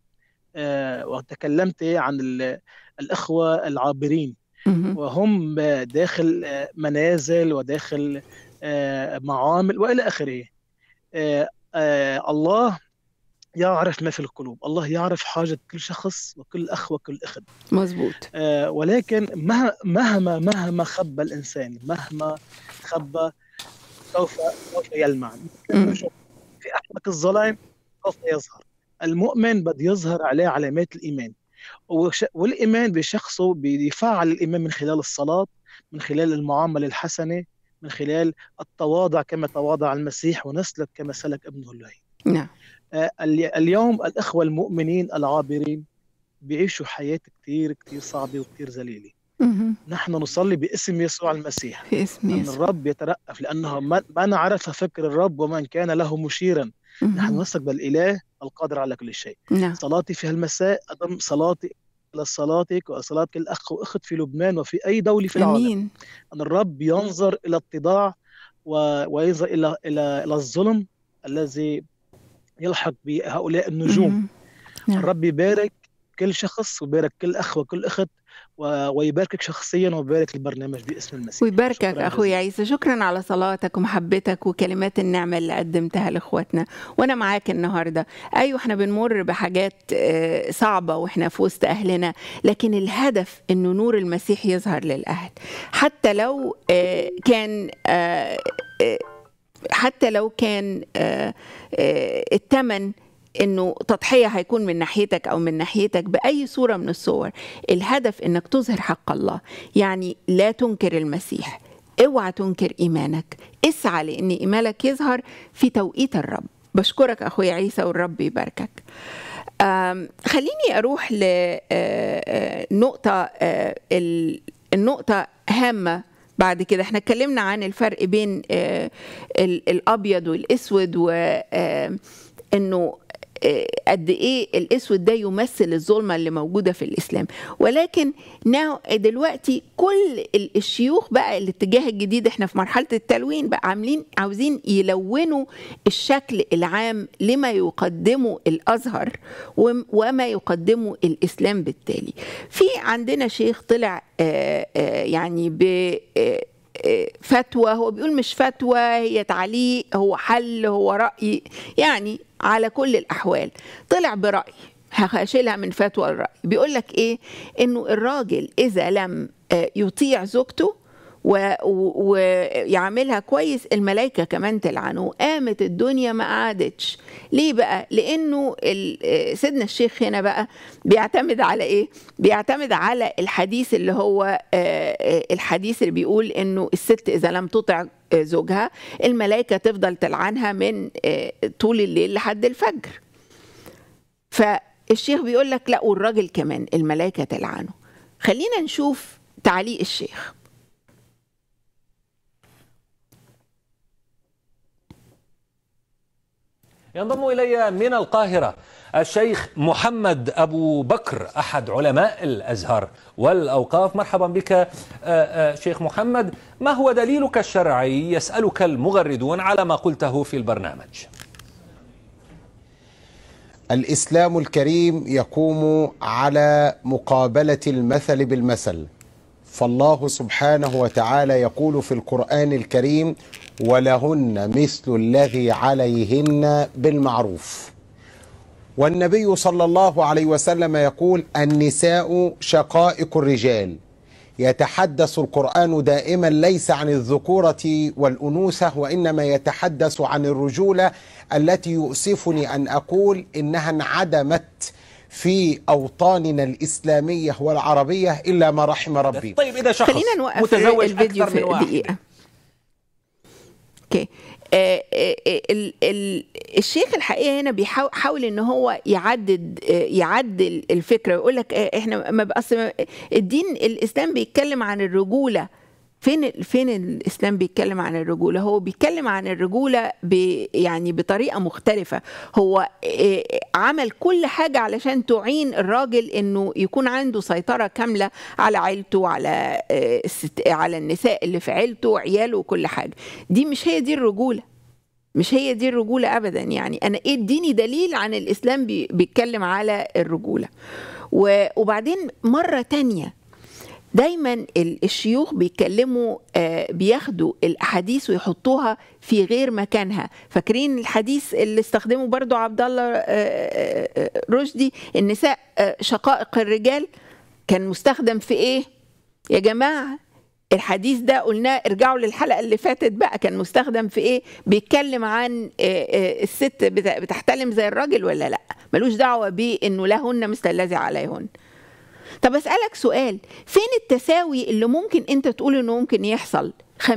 آه، وتكلمت عن ال- الأخوة العابرين مهم. وهم داخل آه، منازل وداخل آه، معامل والى اخره آه، آه، الله يعرف ما في القلوب الله يعرف حاجة كل شخص وكل أخ وكل أخت مظبوط آه، ولكن مه- مهما مهما خبى الإنسان مهما خبى سوف سوف يلمع مم. في أحمق الظلام سوف يظهر المؤمن بده يظهر عليه علامات الإيمان وش- والإيمان بشخصه بيفعل الإيمان من خلال الصلاة من خلال المعاملة الحسنة من خلال التواضع كما تواضع المسيح ونسلك كما سلك ابنه الله نعم آه، ال- اليوم الإخوة المؤمنين العابرين بيعيشوا حياة كتير كتير صعبة وكتير ذليلة مهم. نحن نصلي باسم يسوع المسيح في اسم أن يسوع الرب يترأف لأنه من من عرف فكر الرب ومن كان له مشيرا نحن مهم. نثق بالإله القادر على كل شيء نعم صلاتي في هالمساء أضم صلاتي إلى صلاتك وصلاة كل أخ وأخت في لبنان وفي أي دولة في العالم امين أن الرب ينظر إلى الاتضاع و- وينظر إلى إلى إلى الظلم الذي يلحق بهؤلاء النجوم مهم. نعم. الرب يبارك كل شخص ويبارك كل أخ وكل أخت و- ويباركك شخصيا ويبارك البرنامج باسم المسيح ويباركك شكراً اخوي جزيلاً. عيسى شكرا على صلاتك ومحبتك وكلمات النعمه اللي قدمتها لاخواتنا وانا معاك النهارده ايوه احنا بنمر بحاجات آه، صعبه واحنا في وسط اهلنا لكن الهدف انه نور المسيح يظهر للاهل حتى لو آه، كان آه، آه، حتى لو كان آه، آه، الثمن انه تضحيه هيكون من ناحيتك او من ناحيتك باي صوره من الصور الهدف انك تظهر حق الله يعني لا تنكر المسيح اوعى تنكر ايمانك اسعى لان ايمانك يظهر في توقيت الرب بشكرك اخويا عيسى والرب يباركك آم، خليني اروح لنقطه النقطه هامه بعد كده احنا اتكلمنا عن الفرق بين آه، ال- الابيض والاسود وانه قد ايه الاسود ده يمثل الظلمه اللي موجوده في الاسلام ولكن ناو دلوقتي كل ال- الشيوخ بقى الاتجاه الجديد احنا في مرحله التلوين بقى عاملين عاوزين يلونوا الشكل العام لما يقدمه الازهر وم- وما يقدمه الاسلام بالتالي في عندنا شيخ طلع آه، آه، يعني ب آه، آه، فتوى هو بيقول مش فتوى هي تعليق هو حل هو رأي يعني على كل الأحوال طلع برأي هشيلها من فتوى الرأي بيقول لك إيه إنه الراجل إذا لم آه، يطيع زوجته و- و- ويعملها كويس الملائكه كمان تلعنه قامت الدنيا ما قعدتش ليه بقى لانه ال- آه، سيدنا الشيخ هنا بقى بيعتمد على ايه بيعتمد على الحديث اللي هو آه، آه، الحديث اللي بيقول انه الست اذا لم تطع آه، زوجها الملائكه تفضل تلعنها من آه، طول الليل لحد الفجر فالشيخ بيقول لك لا والراجل كمان الملائكه تلعنه خلينا نشوف تعليق الشيخ ينضم إلي من القاهرة الشيخ محمد أبو بكر أحد علماء الأزهر والأوقاف مرحبا بك آه، آه، شيخ محمد ما هو دليلك الشرعي يسألك المغردون على ما قلته في البرنامج الإسلام الكريم يقوم على مقابلة المثل بالمثل فالله سبحانه وتعالى يقول في القرآن الكريم ولهن مثل الذي عليهن بالمعروف والنبي صلى الله عليه وسلم يقول النساء شقائق الرجال يتحدث القرآن دائما ليس عن الذكورة والأنوثة وإنما يتحدث عن الرجولة التي يؤسفني أن أقول إنها انعدمت في أوطاننا الإسلامية والعربية إلا ما رحم ربي طيب إذا شخص خلينا نوقف متزوج الفيديو أكثر من في واحد دقيقة اوكي آه، آه، آه، ال- ال- الشيخ الحقيقه هنا بيحاول حاول ان هو يعدد آه، يعدل الفكره ويقول لك آه، احنا ما بقى- أصل الدين الاسلام بيتكلم عن الرجوله فين فين الاسلام بيتكلم عن الرجوله هو بيتكلم عن الرجوله ب يعني بطريقه مختلفه هو آه، عمل كل حاجه علشان تعين الراجل انه يكون عنده سيطره كامله على عيلته على آه، الست- على النساء اللي في عيلته وعياله وكل حاجه دي مش هي دي الرجوله مش هي دي الرجولة أبدا يعني أنا إيه اديني دليل عن الإسلام بي- بيتكلم على الرجولة و- وبعدين مرة تانية دايما ال- الشيوخ بيتكلموا آه، بياخدوا الاحاديث ويحطوها في غير مكانها فاكرين الحديث اللي استخدمه برضو عبد الله آه، آه، آه، رشدي النساء آه، شقائق الرجال كان مستخدم في ايه يا جماعه الحديث ده قلناه ارجعوا للحلقه اللي فاتت بقى كان مستخدم في ايه بيتكلم عن آه، آه، الست بت- بتحتلم زي الراجل ولا لا ملوش دعوه بانه لهن مثل الذي عليهن طب اسالك سؤال فين التساوي اللي ممكن انت تقول انه ممكن يحصل 50%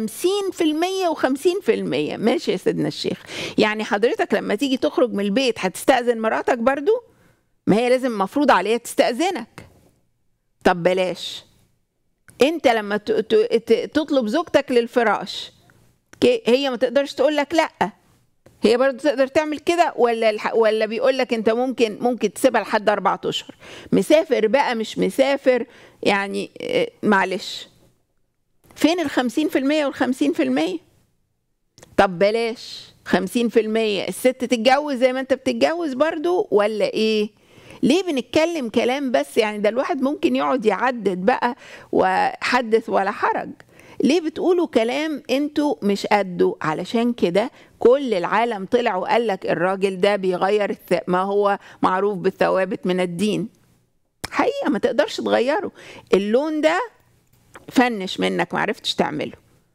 و50% ماشي يا سيدنا الشيخ يعني حضرتك لما تيجي تخرج من البيت هتستأذن مراتك برضو ما هي لازم مفروض عليها تستأذنك طب بلاش انت لما ت- ت- ت- تطلب زوجتك للفراش كي- هي ما تقدرش تقول لك لا هي برضه تقدر تعمل كده ولا الح... ولا بيقول لك انت ممكن ممكن تسيبها لحد اربع اشهر مسافر بقى مش مسافر يعني اه، معلش فين ال 50% وال 50% طب بلاش 50% الست تتجوز زي ما انت بتتجوز برضو ولا ايه ليه بنتكلم كلام بس يعني ده الواحد ممكن يقعد يعدد بقى وحدث ولا حرج ليه بتقولوا كلام انتوا مش قده علشان كده كل العالم طلع وقال لك الراجل ده بيغير الث... ما هو معروف بالثوابت من الدين حقيقة ما تقدرش تغيره اللون ده فنش منك ما عرفتش تعمله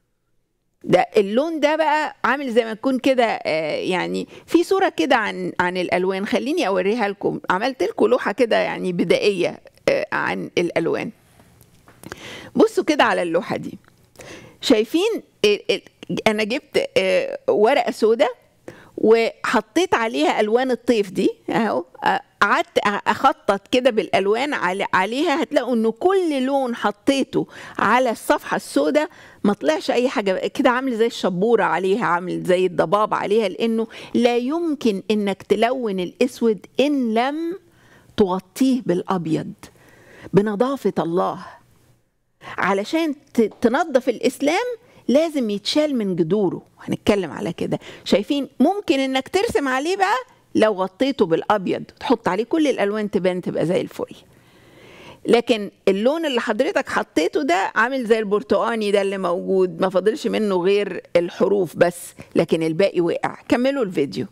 ده اللون ده بقى عامل زي ما يكون كده آه، يعني في صورة كده عن عن الألوان خليني أوريها لكم عملت لكم لوحة كده يعني بدائية آه، عن الألوان بصوا كده على اللوحة دي شايفين ال- ال- أنا جبت آه، ورقة سودة وحطيت عليها الوان الطيف دي اهو آه، قعدت اخطط كده بالالوان علي- عليها هتلاقوا انه كل لون حطيته على الصفحه السوداء ما طلعش اي حاجه كده عامل زي الشبوره عليها عامل زي الضباب عليها لانه لا يمكن انك تلون الاسود ان لم تغطيه بالابيض بنظافه الله علشان ت- تنظف الاسلام لازم يتشال من جذوره هنتكلم على كده شايفين ممكن انك ترسم عليه بقى لو غطيته بالابيض تحط عليه كل الالوان تبان تبقى زي الفل لكن اللون اللي حضرتك حطيته ده عامل زي البرتقاني ده اللي موجود ما فاضلش منه غير الحروف بس لكن الباقي وقع كملوا الفيديو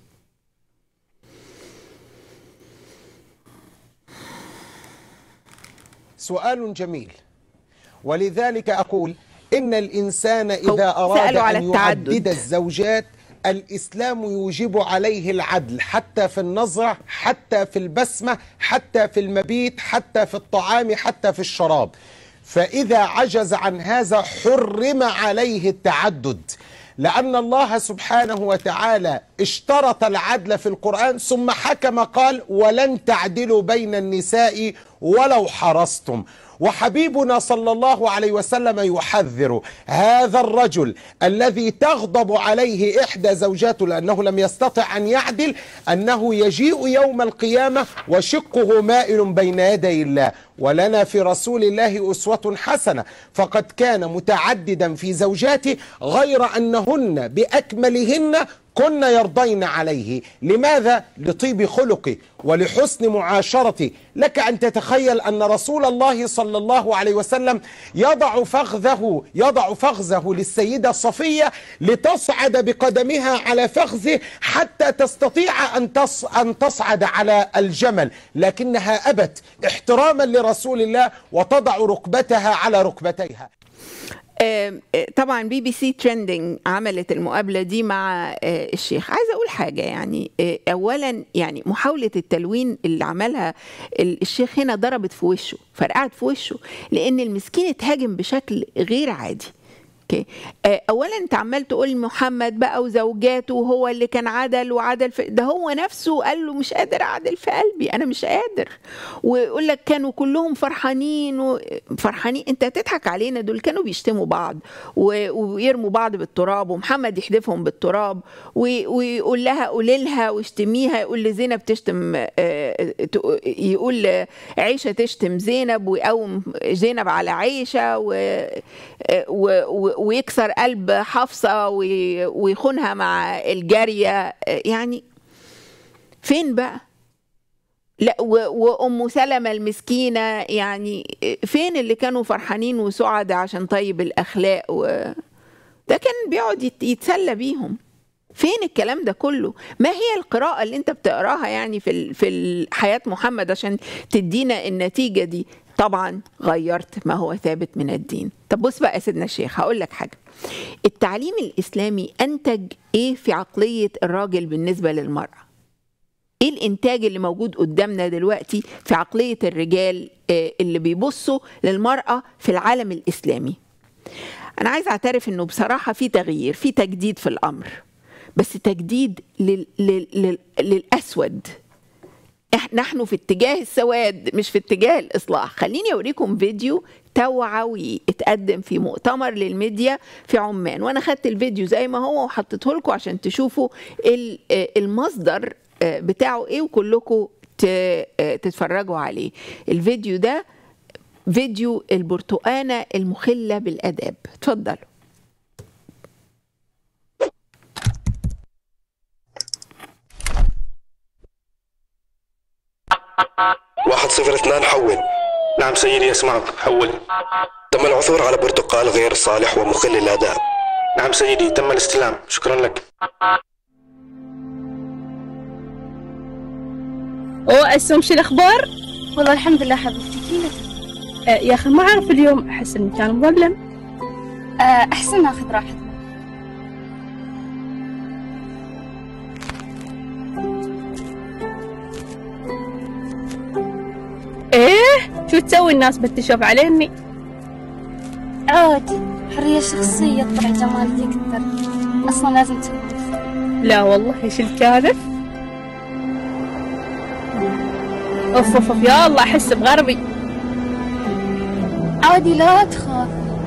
سؤال جميل ولذلك أقول إن الإنسان هو إذا أراد سألوا على أن التعدد. يعدد الزوجات الإسلام يوجب عليه العدل حتى في النظرة حتى في البسمة حتى في المبيت حتى في الطعام حتى في الشراب فإذا عجز عن هذا حرم عليه التعدد لأن الله سبحانه وتعالى اشترط العدل في القرآن ثم حكم قال ولن تعدلوا بين النساء ولو حرصتم وحبيبنا صلى الله عليه وسلم يحذر هذا الرجل الذي تغضب عليه إحدى زوجاته لأنه لم يستطع أن يعدل أنه يجيء يوم القيامة وشقه مائل بين يدي الله ولنا في رسول الله أسوة حسنة فقد كان متعددا في زوجاته غير أنهن بأكملهن كن يرضين عليه لماذا؟ لطيب خلقه ولحسن معاشرته لك أن تتخيل أن رسول الله صلى الله عليه وسلم يضع فخذه يضع فخذه للسيدة صفية لتصعد بقدمها على فخذه حتى تستطيع أن تص أن تصعد على الجمل لكنها أبت احتراما لرسول الله وتضع ركبتها على ركبتيها آه، آه، طبعا بي بي سي ترندنج عملت المقابله دي مع آه، الشيخ عايزه اقول حاجه يعني آه، اولا يعني محاوله التلوين اللي عملها ال- الشيخ هنا ضربت في وشه فرقعت في وشه لان المسكين اتهاجم بشكل غير عادي اوكي آه، اولا انت عمال تقول محمد بقى وزوجاته وهو اللي كان عدل وعدل في ده هو نفسه قال له مش قادر اعدل في قلبي انا مش قادر ويقول لك كانوا كلهم فرحانين وفرحانين انت تضحك علينا دول كانوا بيشتموا بعض و- ويرموا بعض بالتراب ومحمد يحدفهم بالتراب وي- ويقول لها قولي لها واشتميها يقول لزينب تشتم آه، تق- يقول آه، عيشه تشتم زينب ويقوم زينب على عيشه و و- و- ويكسر قلب حفصة وي- ويخونها مع الجارية يعني فين بقى لا و- وأم سلمة المسكينة يعني فين اللي كانوا فرحانين وسعداء عشان طيب الأخلاق و... ده كان بيقعد يت- يتسلى بيهم فين الكلام ده كله ما هي القراءة اللي انت بتقراها يعني في ال- في ال- حياة محمد عشان تدينا النتيجة دي طبعا غيرت ما هو ثابت من الدين طب بص بقى يا سيدنا الشيخ هقول لك حاجة التعليم الإسلامي أنتج إيه في عقلية الراجل بالنسبة للمرأة ايه الانتاج اللي موجود قدامنا دلوقتي في عقليه الرجال آه، اللي بيبصوا للمراه في العالم الاسلامي انا عايز اعترف انه بصراحه في تغيير في تجديد في الامر بس تجديد لل... لل... لل... للاسود إح- نحن في اتجاه السواد مش في اتجاه الاصلاح خليني اوريكم فيديو توعوي اتقدم في مؤتمر للميديا في عمان وانا خدت الفيديو زي ما هو وحطيته لكم عشان تشوفوا ال- آه، المصدر آه، بتاعه ايه وكلكم ت- آه، تتفرجوا عليه الفيديو ده فيديو البرتقانة المخلة بالأداب اتفضلوا واحد صفر اثنان حول نعم سيدي أسمعك حول تم العثور على برتقال غير صالح ومخل للأداء نعم سيدي تم الاستلام شكرا لك اوه اسهم شو الاخبار؟ والله الحمد لله حبيبتي كيف آه يا اخي ما اعرف اليوم احس اني كان مظلم آه احسن ناخذ راحتنا ايه شو تسوي الناس بتشوف عليني عادي حرية شخصية طلع جمال تقدر اصلا لازم تسوي لا والله ايش الكاذب اوف اوف اوف يا الله احس بغربي عادي لا تخاف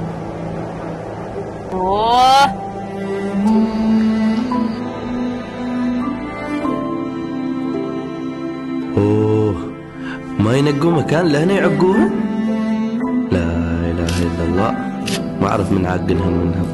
اوه اوه ما ينقوا مكان لهنا يعقوها لا اله الا الله ما اعرف من عاقلها منها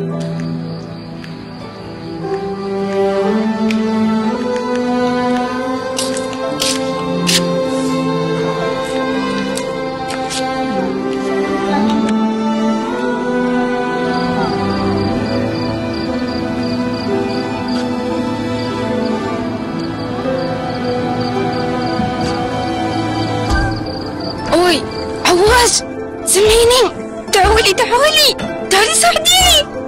اوي عواش سمعيني تعولي تعولي تعالي ساعديني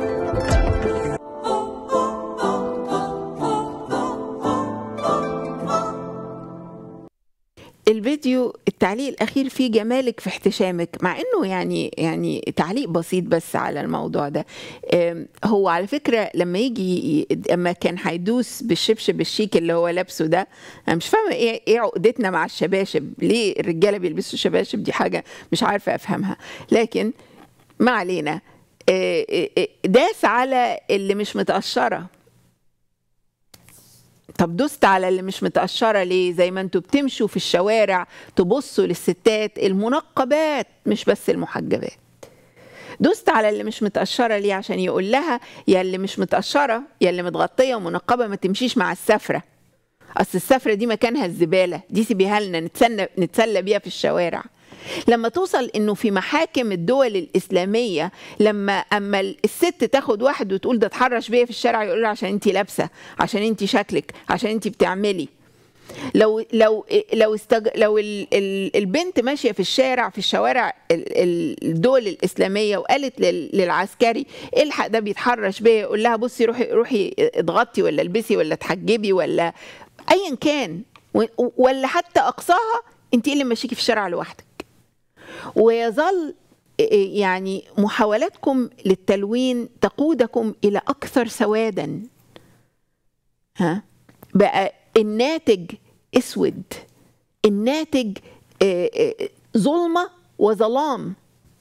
الفيديو التعليق الاخير فيه جمالك في احتشامك مع انه يعني يعني تعليق بسيط بس على الموضوع ده آم، هو على فكره لما يجي ي- لما كان هيدوس بالشبشب الشيك اللي هو لابسه ده انا مش فاهمه ايه ايه عقدتنا مع الشباشب ليه الرجاله بيلبسوا شباشب دي حاجه مش عارفه افهمها لكن ما علينا آه، آه، آه، داس على اللي مش متقشره طب دوست على اللي مش متقشرة ليه زي ما انتوا بتمشوا في الشوارع تبصوا للستات المنقبات مش بس المحجبات دوست على اللي مش متقشرة ليه عشان يقول لها يا اللي مش متقشرة يا اللي متغطية ومنقبة ما تمشيش مع السفرة اصل السفرة دي مكانها الزبالة دي سيبيها لنا نتسلى نتسلى بيها في الشوارع لما توصل انه في محاكم الدول الاسلاميه لما اما الست تاخد واحد وتقول ده اتحرش بيا في الشارع يقول له عشان انت لابسه عشان انت شكلك عشان انت بتعملي لو لو لو استج... لو ال... ال... البنت ماشيه في الشارع في الشوارع ال... ال- الدول الاسلاميه وقالت لل... للعسكري الحق ده بيتحرش بيا يقول لها بصي روحي روحي اضغطي ولا البسي ولا تحجبي ولا ايا كان و... ولا حتى اقصاها انت اللي ماشيكي في الشارع لوحدك ويظل يعني محاولاتكم للتلوين تقودكم الى اكثر سوادا ها بقى الناتج اسود الناتج آه، آه، ظلمه وظلام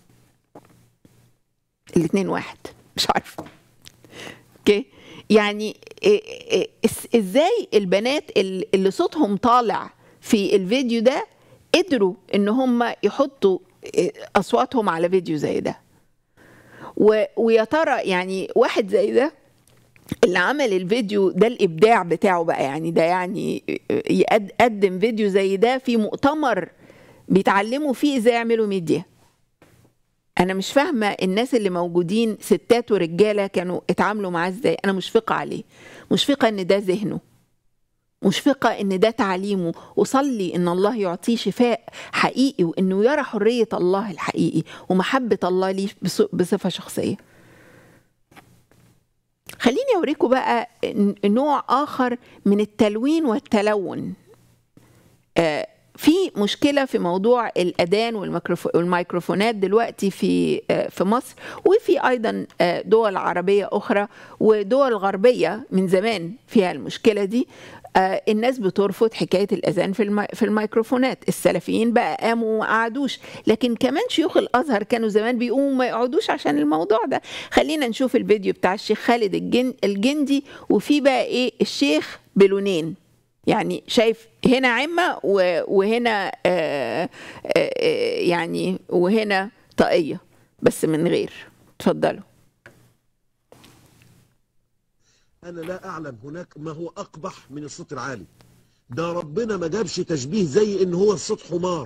الاثنين واحد مش عارفه اوكي يعني إيه- إيه- إس- ازاي البنات ال- اللي صوتهم طالع في الفيديو ده قدروا ان هم يحطوا إيه، اصواتهم على فيديو زي ده و- ويا ترى يعني واحد زي ده اللي عمل الفيديو ده الابداع بتاعه بقى يعني ده يعني يقدم فيديو زي ده في مؤتمر بيتعلموا فيه ازاي يعملوا ميديا انا مش فاهمه الناس اللي موجودين ستات ورجاله كانوا اتعاملوا معاه ازاي انا مشفقه عليه مشفقه ان ده ذهنه مشفقه ان ده تعليمه وصلي ان الله يعطيه شفاء حقيقي وانه يرى حريه الله الحقيقي ومحبه الله ليه بص- بصفه شخصيه خليني اوريكم بقى ن- نوع اخر من التلوين والتلون آه، في مشكلة في موضوع الأذان والميكروفو- والميكروفونات دلوقتي في آه، في مصر وفي أيضا آه، دول عربية أخرى ودول غربية من زمان فيها المشكلة دي آه، الناس بترفض حكاية الأذان في المي- في الميكروفونات السلفيين بقى قاموا وما قعدوش لكن كمان شيوخ الأزهر كانوا زمان بيقوموا ما يقعدوش عشان الموضوع ده خلينا نشوف الفيديو بتاع الشيخ خالد الجن الجندي وفي بقى إيه الشيخ بلونين يعني شايف هنا عمة و- وهنا آه، آه، آه، يعني وهنا طاقية بس من غير اتفضلوا أنا لا أعلم هناك ما هو أقبح من الصوت العالي ده ربنا ما جابش تشبيه زي إن هو الصوت حمار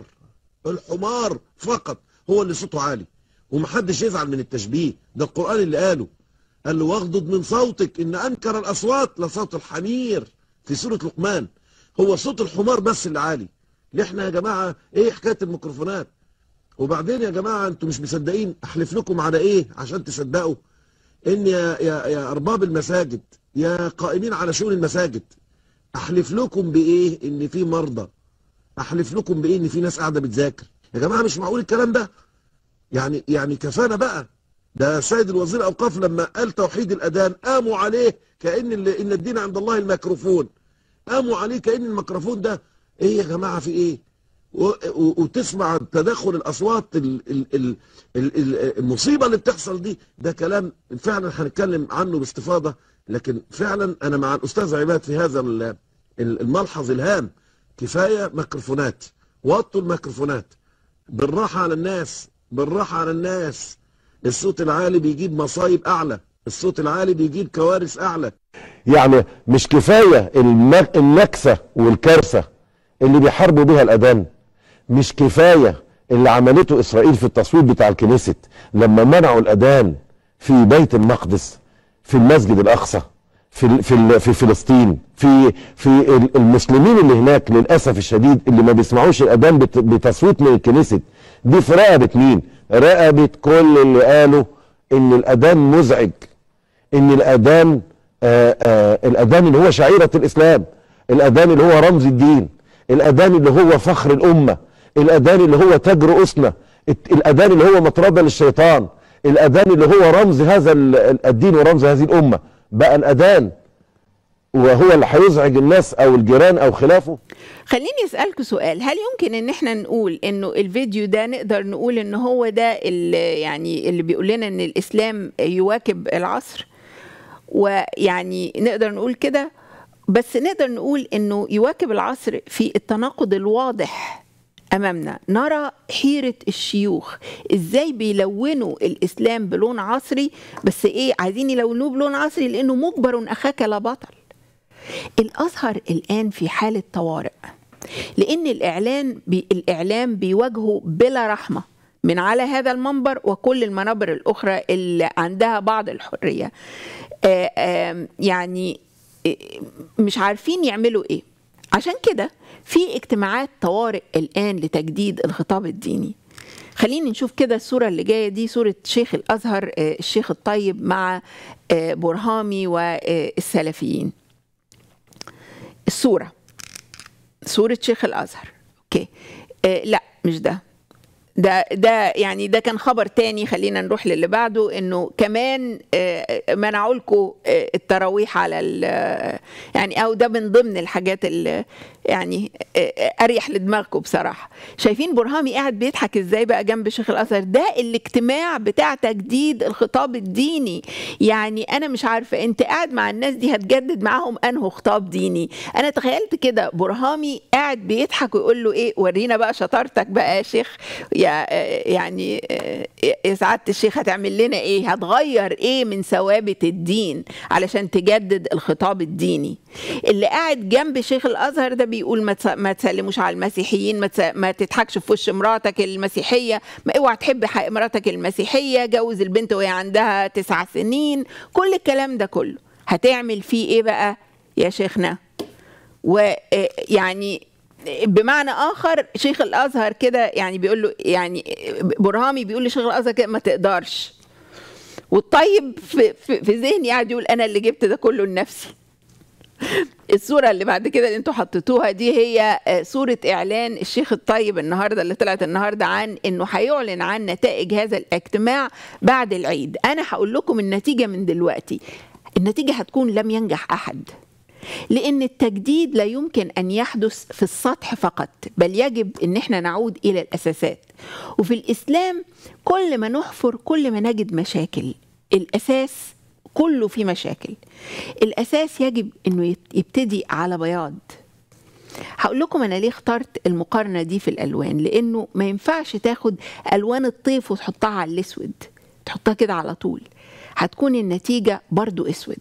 الحمار فقط هو اللي صوته عالي ومحدش يزعل من التشبيه ده القرآن اللي قاله قال له واغضض من صوتك إن أنكر الأصوات لصوت الحمير في سورة لقمان هو صوت الحمار بس اللي عالي اللي احنا يا جماعة ايه حكاية الميكروفونات وبعدين يا جماعة انتوا مش مصدقين احلف لكم على ايه عشان تصدقوا ان يا, يا, يا ارباب المساجد يا قائمين على شؤون المساجد احلف لكم بايه ان في مرضى احلف لكم بايه ان في ناس قاعده بتذاكر يا جماعه مش معقول الكلام ده يعني يعني كفانا بقى ده السيد الوزير الاوقاف لما قال توحيد الاذان قاموا عليه كان ال- ان الدين عند الله الميكروفون قاموا عليه كان الميكروفون ده ايه يا جماعه في ايه و- و- وتسمع تدخل الاصوات ال- ال- ال- ال- ال- المصيبه اللي بتحصل دي ده كلام فعلا هنتكلم عنه باستفاضه لكن فعلا انا مع الاستاذ عماد في هذا ال- ال- الملحظ الهام كفايه ميكروفونات وطوا الميكروفونات بالراحه على الناس بالراحه على الناس الصوت العالي بيجيب مصايب اعلى الصوت العالي بيجيب كوارث اعلى يعني مش كفاية المك- النكسة والكارثة اللي بيحاربوا بيها الأذان مش كفاية اللي عملته إسرائيل في التصويت بتاع الكنيست لما منعوا الأذان في بيت المقدس في المسجد الأقصى في ال- في ال- في فلسطين في في ال- المسلمين اللي هناك للاسف الشديد اللي ما بيسمعوش الاذان بت- بتصويت من الكنيست دي في رقبه مين؟ رقبه كل اللي قالوا ان الاذان مزعج ان الاذان آه آه الاذان اللي هو شعيره الاسلام الاذان اللي هو رمز الدين الاذان اللي هو فخر الامه الاذان اللي هو تاج رؤوسنا الت- الاذان اللي هو مطرده للشيطان الاذان اللي هو رمز هذا ال- ال- الدين ورمز هذه الامه بقى الاذان وهو اللي هيزعج الناس او الجيران او خلافه خليني اسالكوا سؤال هل يمكن ان احنا نقول انه الفيديو ده نقدر نقول ان هو ده اللي يعني اللي بيقول لنا ان الاسلام يواكب العصر ويعني نقدر نقول كده بس نقدر نقول انه يواكب العصر في التناقض الواضح امامنا نرى حيره الشيوخ ازاي بيلونوا الاسلام بلون عصري بس ايه عايزين يلونوه بلون عصري لانه مجبر اخاك لا بطل الازهر الان في حاله طوارئ لان الاعلان بي الاعلام بيواجهه بلا رحمه من على هذا المنبر وكل المنابر الاخرى اللي عندها بعض الحريه آه، آم، يعني آه، مش عارفين يعملوا ايه عشان كده في اجتماعات طوارئ الان لتجديد الخطاب الديني خلينا نشوف كده الصورة اللي جاية دي صورة شيخ الأزهر آه، الشيخ الطيب مع آه، برهامي والسلفيين الصورة صورة شيخ الأزهر أوكي آه لا مش ده ده ده يعني ده كان خبر تاني خلينا نروح للي بعده انه كمان آه، منعوا لكم التراويح على ال- يعني او ده من ضمن الحاجات اللي يعني آه، اريح لدماغكم بصراحه شايفين برهامي قاعد بيضحك ازاي بقى جنب شيخ الازهر ده الاجتماع بتاع تجديد الخطاب الديني يعني انا مش عارفه انت قاعد مع الناس دي هتجدد معاهم انه خطاب ديني انا تخيلت كده برهامي قاعد بيضحك ويقول له ايه ورينا بقى شطارتك بقى يا شيخ يا يعني يا سعاده الشيخ هتعمل لنا ايه هتغير ايه من ثوابت الدين علشان تجدد الخطاب الديني اللي قاعد جنب شيخ الازهر ده بيقول ما تس- ما تسلموش على المسيحيين ما تس- ما تضحكش في وش مراتك المسيحيه ما اوعى تحب حق مراتك المسيحيه جوز البنت وهي عندها تسع سنين كل الكلام ده كله هتعمل فيه ايه بقى يا شيخنا ويعني بمعنى اخر شيخ الازهر كده يعني بيقول له يعني برهامي بيقول لشيخ الازهر كده ما تقدرش والطيب في, في, في ذهني قاعد يقول انا اللي جبت ده كله لنفسي الصوره اللي بعد كده اللي انتوا حطيتوها دي هي آه، صوره اعلان الشيخ الطيب النهارده اللي طلعت النهارده عن انه هيعلن عن نتائج هذا الاجتماع بعد العيد انا هقول لكم النتيجه من دلوقتي النتيجه هتكون لم ينجح احد لأن التجديد لا يمكن أن يحدث في السطح فقط بل يجب أن احنا نعود إلى الأساسات وفي الإسلام كل ما نحفر كل ما نجد مشاكل الأساس كله فيه مشاكل الأساس يجب أنه يت- يبتدي على بياض هقول لكم انا ليه اخترت المقارنه دي في الالوان لانه ما ينفعش تاخد الوان الطيف وتحطها على الاسود تحطها كده على طول هتكون النتيجه برضو اسود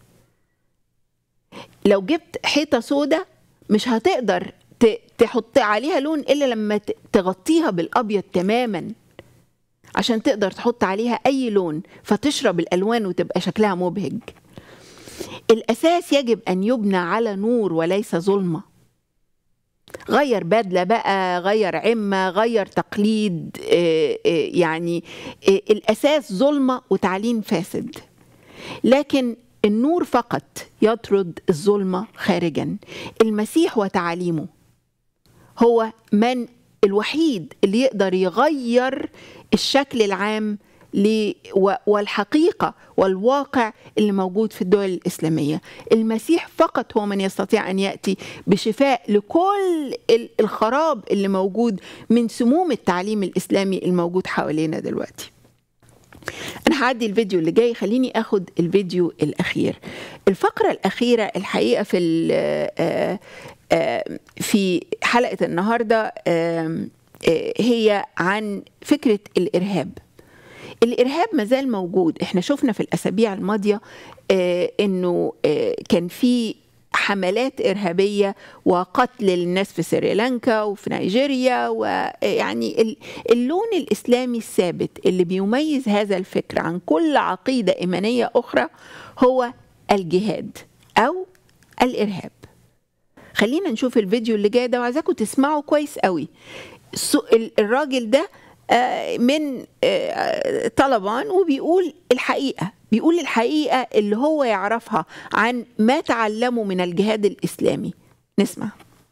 لو جبت حيطه سودة مش هتقدر ت- تحط عليها لون الا لما ت- تغطيها بالابيض تماما عشان تقدر تحط عليها اي لون فتشرب الالوان وتبقى شكلها مبهج الاساس يجب ان يبنى على نور وليس ظلمه غير بدله بقى غير عمه غير تقليد آه، آه، يعني آه، الاساس ظلمه وتعليم فاسد لكن النور فقط يطرد الظلمه خارجا المسيح وتعاليمه هو من الوحيد اللي يقدر يغير الشكل العام ل- و- والحقيقة والواقع اللي موجود في الدول الإسلامية المسيح فقط هو من يستطيع أن يأتي بشفاء لكل ال- الخراب اللي موجود من سموم التعليم الإسلامي الموجود حوالينا دلوقتي أنا هعدي الفيديو اللي جاي خليني أخد الفيديو الأخير الفقرة الأخيرة الحقيقة في ال- آه، آه، في حلقة النهاردة آم، آه، هي عن فكرة الإرهاب الإرهاب مازال موجود احنا شفنا في الأسابيع الماضية آه، إنه آه، كان في حملات إرهابية وقتل للناس في سريلانكا وفي نيجيريا ويعني ال- اللون الإسلامي الثابت اللي بيميز هذا الفكر عن كل عقيدة إيمانية أخرى هو الجهاد أو الإرهاب خلينا نشوف الفيديو اللي جاي ده وعايزاكم تسمعوا كويس قوي السو- ال- الراجل ده آه، من آه، طلبان وبيقول الحقيقة بيقول الحقيقة اللي هو يعرفها عن ما تعلمه من الجهاد الإسلامي نسمع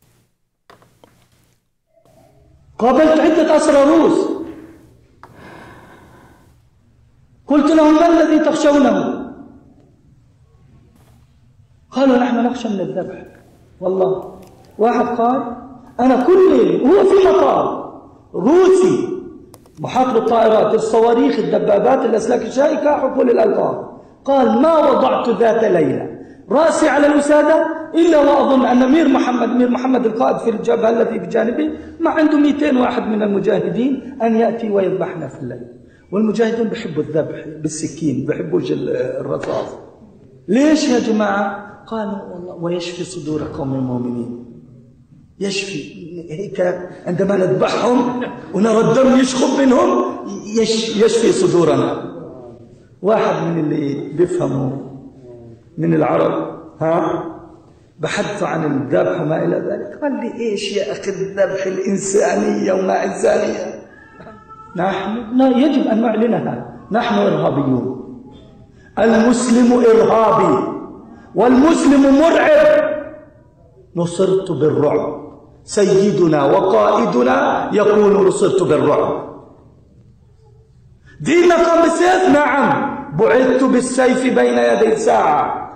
قابلت عدة أسرى روس قلت لهم ما الذي تخشونه قالوا نحن نخشى من الذبح والله واحد قال أنا كل ليلة وهو في مطار روسي محاط بالطائرات الصواريخ الدبابات الأسلاك الشائكة حقول الألقاب قال ما وضعت ذات ليلة رأسي على الوسادة إلا وأظن أن مير محمد مير محمد القائد في الجبهة التي بجانبي ما عنده 200 واحد من المجاهدين أن يأتي ويذبحنا في الليل والمجاهدون بيحبوا الذبح بالسكين بيحبوش ال- الرصاص ليش يا جماعة قالوا والله ويشفي صدور قوم المؤمنين يشفي هيك عندما نذبحهم ونرى الدم يشخب منهم يش يشفي صدورنا واحد من اللي بيفهموا من العرب ها بحثوا عن الذبح وما إلى ذلك قال لي إيش يا أخي الذبح الإنسانية وما إنسانية نحن لا يجب أن نعلنها نحن إرهابيون المسلم إرهابي والمسلم مرعب نصرت بالرعب سيدنا وقائدنا يقول نصرت بالرعب ديننا قام بالسيف نعم بعثت بالسيف بين يدي الساعة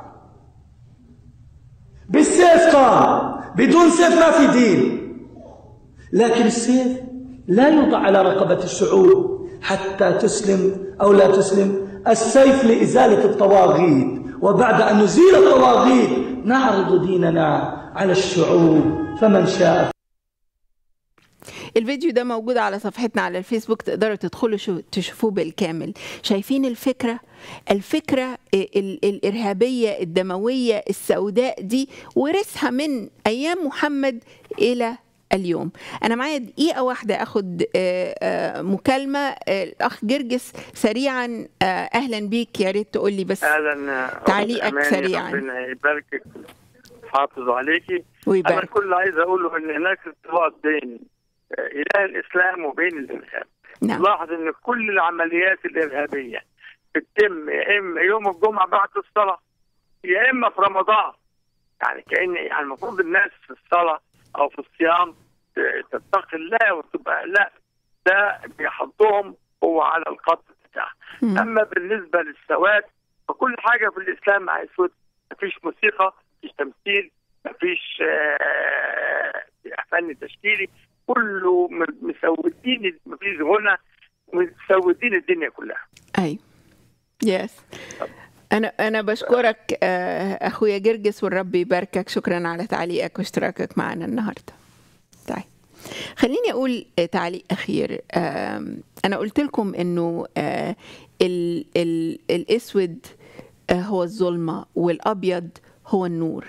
بالسيف قام بدون سيف ما في دين لكن السيف لا يوضع على رقبة الشعوب حتى تسلم أو لا تسلم السيف لإزالة الطواغيت وبعد أن نزيل الطواغيت نعرض ديننا على الشعوب فمن شاء الفيديو ده موجود على صفحتنا على الفيسبوك تقدروا تدخلوا شو تشوفوه بالكامل شايفين الفكرة الفكرة ال- الإرهابية الدموية السوداء دي ورثها من أيام محمد إلى اليوم أنا معايا دقيقة واحدة أخد آه، آه، مكالمة آه، الأخ جرجس سريعا آه، أهلا بيك يا ريت تقول لي بس اهلا تعليقك أماني، سريعاً. ربنا يباركك حافظ عليكي ويبارك. انا كل اللي عايز اقوله ان هناك ارتباط بين اله الاسلام وبين الارهاب نعم. لاحظ ان كل العمليات الارهابيه بتتم يا اما يوم الجمعه بعد الصلاه يا اما في رمضان يعني كان يعني المفروض الناس في الصلاه او في الصيام ت- تتقي الله وتبقى لا ده بيحضهم هو على القتل بتاعه مم. اما بالنسبه للسواد فكل حاجه في الاسلام مع اسود مفيش موسيقى مفيش تمثيل مفيش آه، فن تشكيلي كله م- مسودين مفيش غنى مسودين الدنيا كلها أيوة يس أنا أنا بشكرك آه، أخويا جرجس والرب يباركك شكرا على تعليقك واشتراكك معنا النهاردة طيب خليني أقول آه، تعليق أخير آم، أنا قلت لكم إنه آه، ال- ال- الأسود آه، هو الظلمة والأبيض هو النور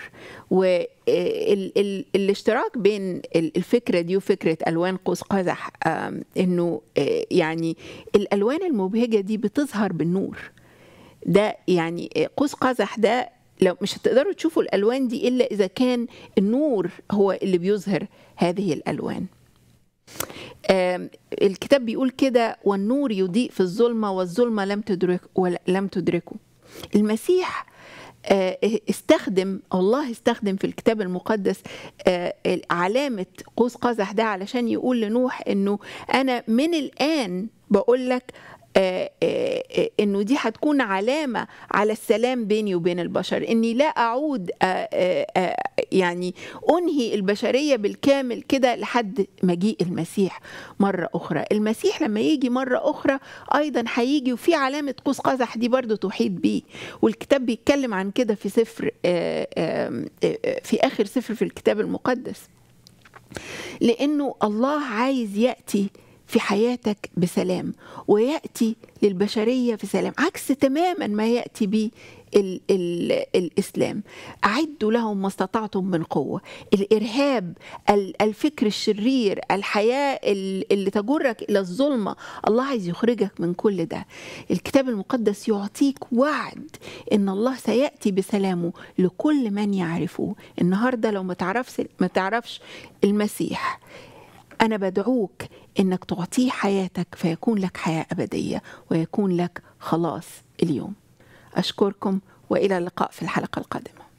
والاشتراك بين ال- الفكرة دي وفكرة ألوان قوس قزح آم، إنه آه، يعني الألوان المبهجة دي بتظهر بالنور ده يعني قوس قزح ده لو مش هتقدروا تشوفوا الالوان دي الا اذا كان النور هو اللي بيظهر هذه الالوان آم، الكتاب بيقول كده والنور يضيء في الظلمه والظلمه لم تدرك ولا لم تدركه المسيح آه، استخدم الله استخدم في الكتاب المقدس آه، علامة قوس قزح ده علشان يقول لنوح انه انا من الان بقول لك آه، آه، آه، انه دي هتكون علامه على السلام بيني وبين البشر اني لا اعود آه، آه، آه، يعني انهي البشريه بالكامل كده لحد مجيء المسيح مره اخرى المسيح لما يجي مره اخرى ايضا هيجي وفي علامه قوس قزح دي برضو تحيط بيه والكتاب بيتكلم عن كده في سفر آه، آه، آه، في اخر سفر في الكتاب المقدس لانه الله عايز ياتي في حياتك بسلام وياتي للبشريه في سلام عكس تماما ما ياتي به ال ال الاسلام اعدوا لهم ما استطعتم من قوه الارهاب ال- الفكر الشرير الحياه ال- اللي تجرك الى الظلمه الله عايز يخرجك من كل ده الكتاب المقدس يعطيك وعد ان الله سياتي بسلامه لكل من يعرفه النهارده لو ما تعرفش ما تعرفش المسيح أنا بدعوك إنك تعطيه حياتك فيكون لك حياة أبدية ويكون لك خلاص اليوم أشكركم وإلى اللقاء في الحلقة القادمة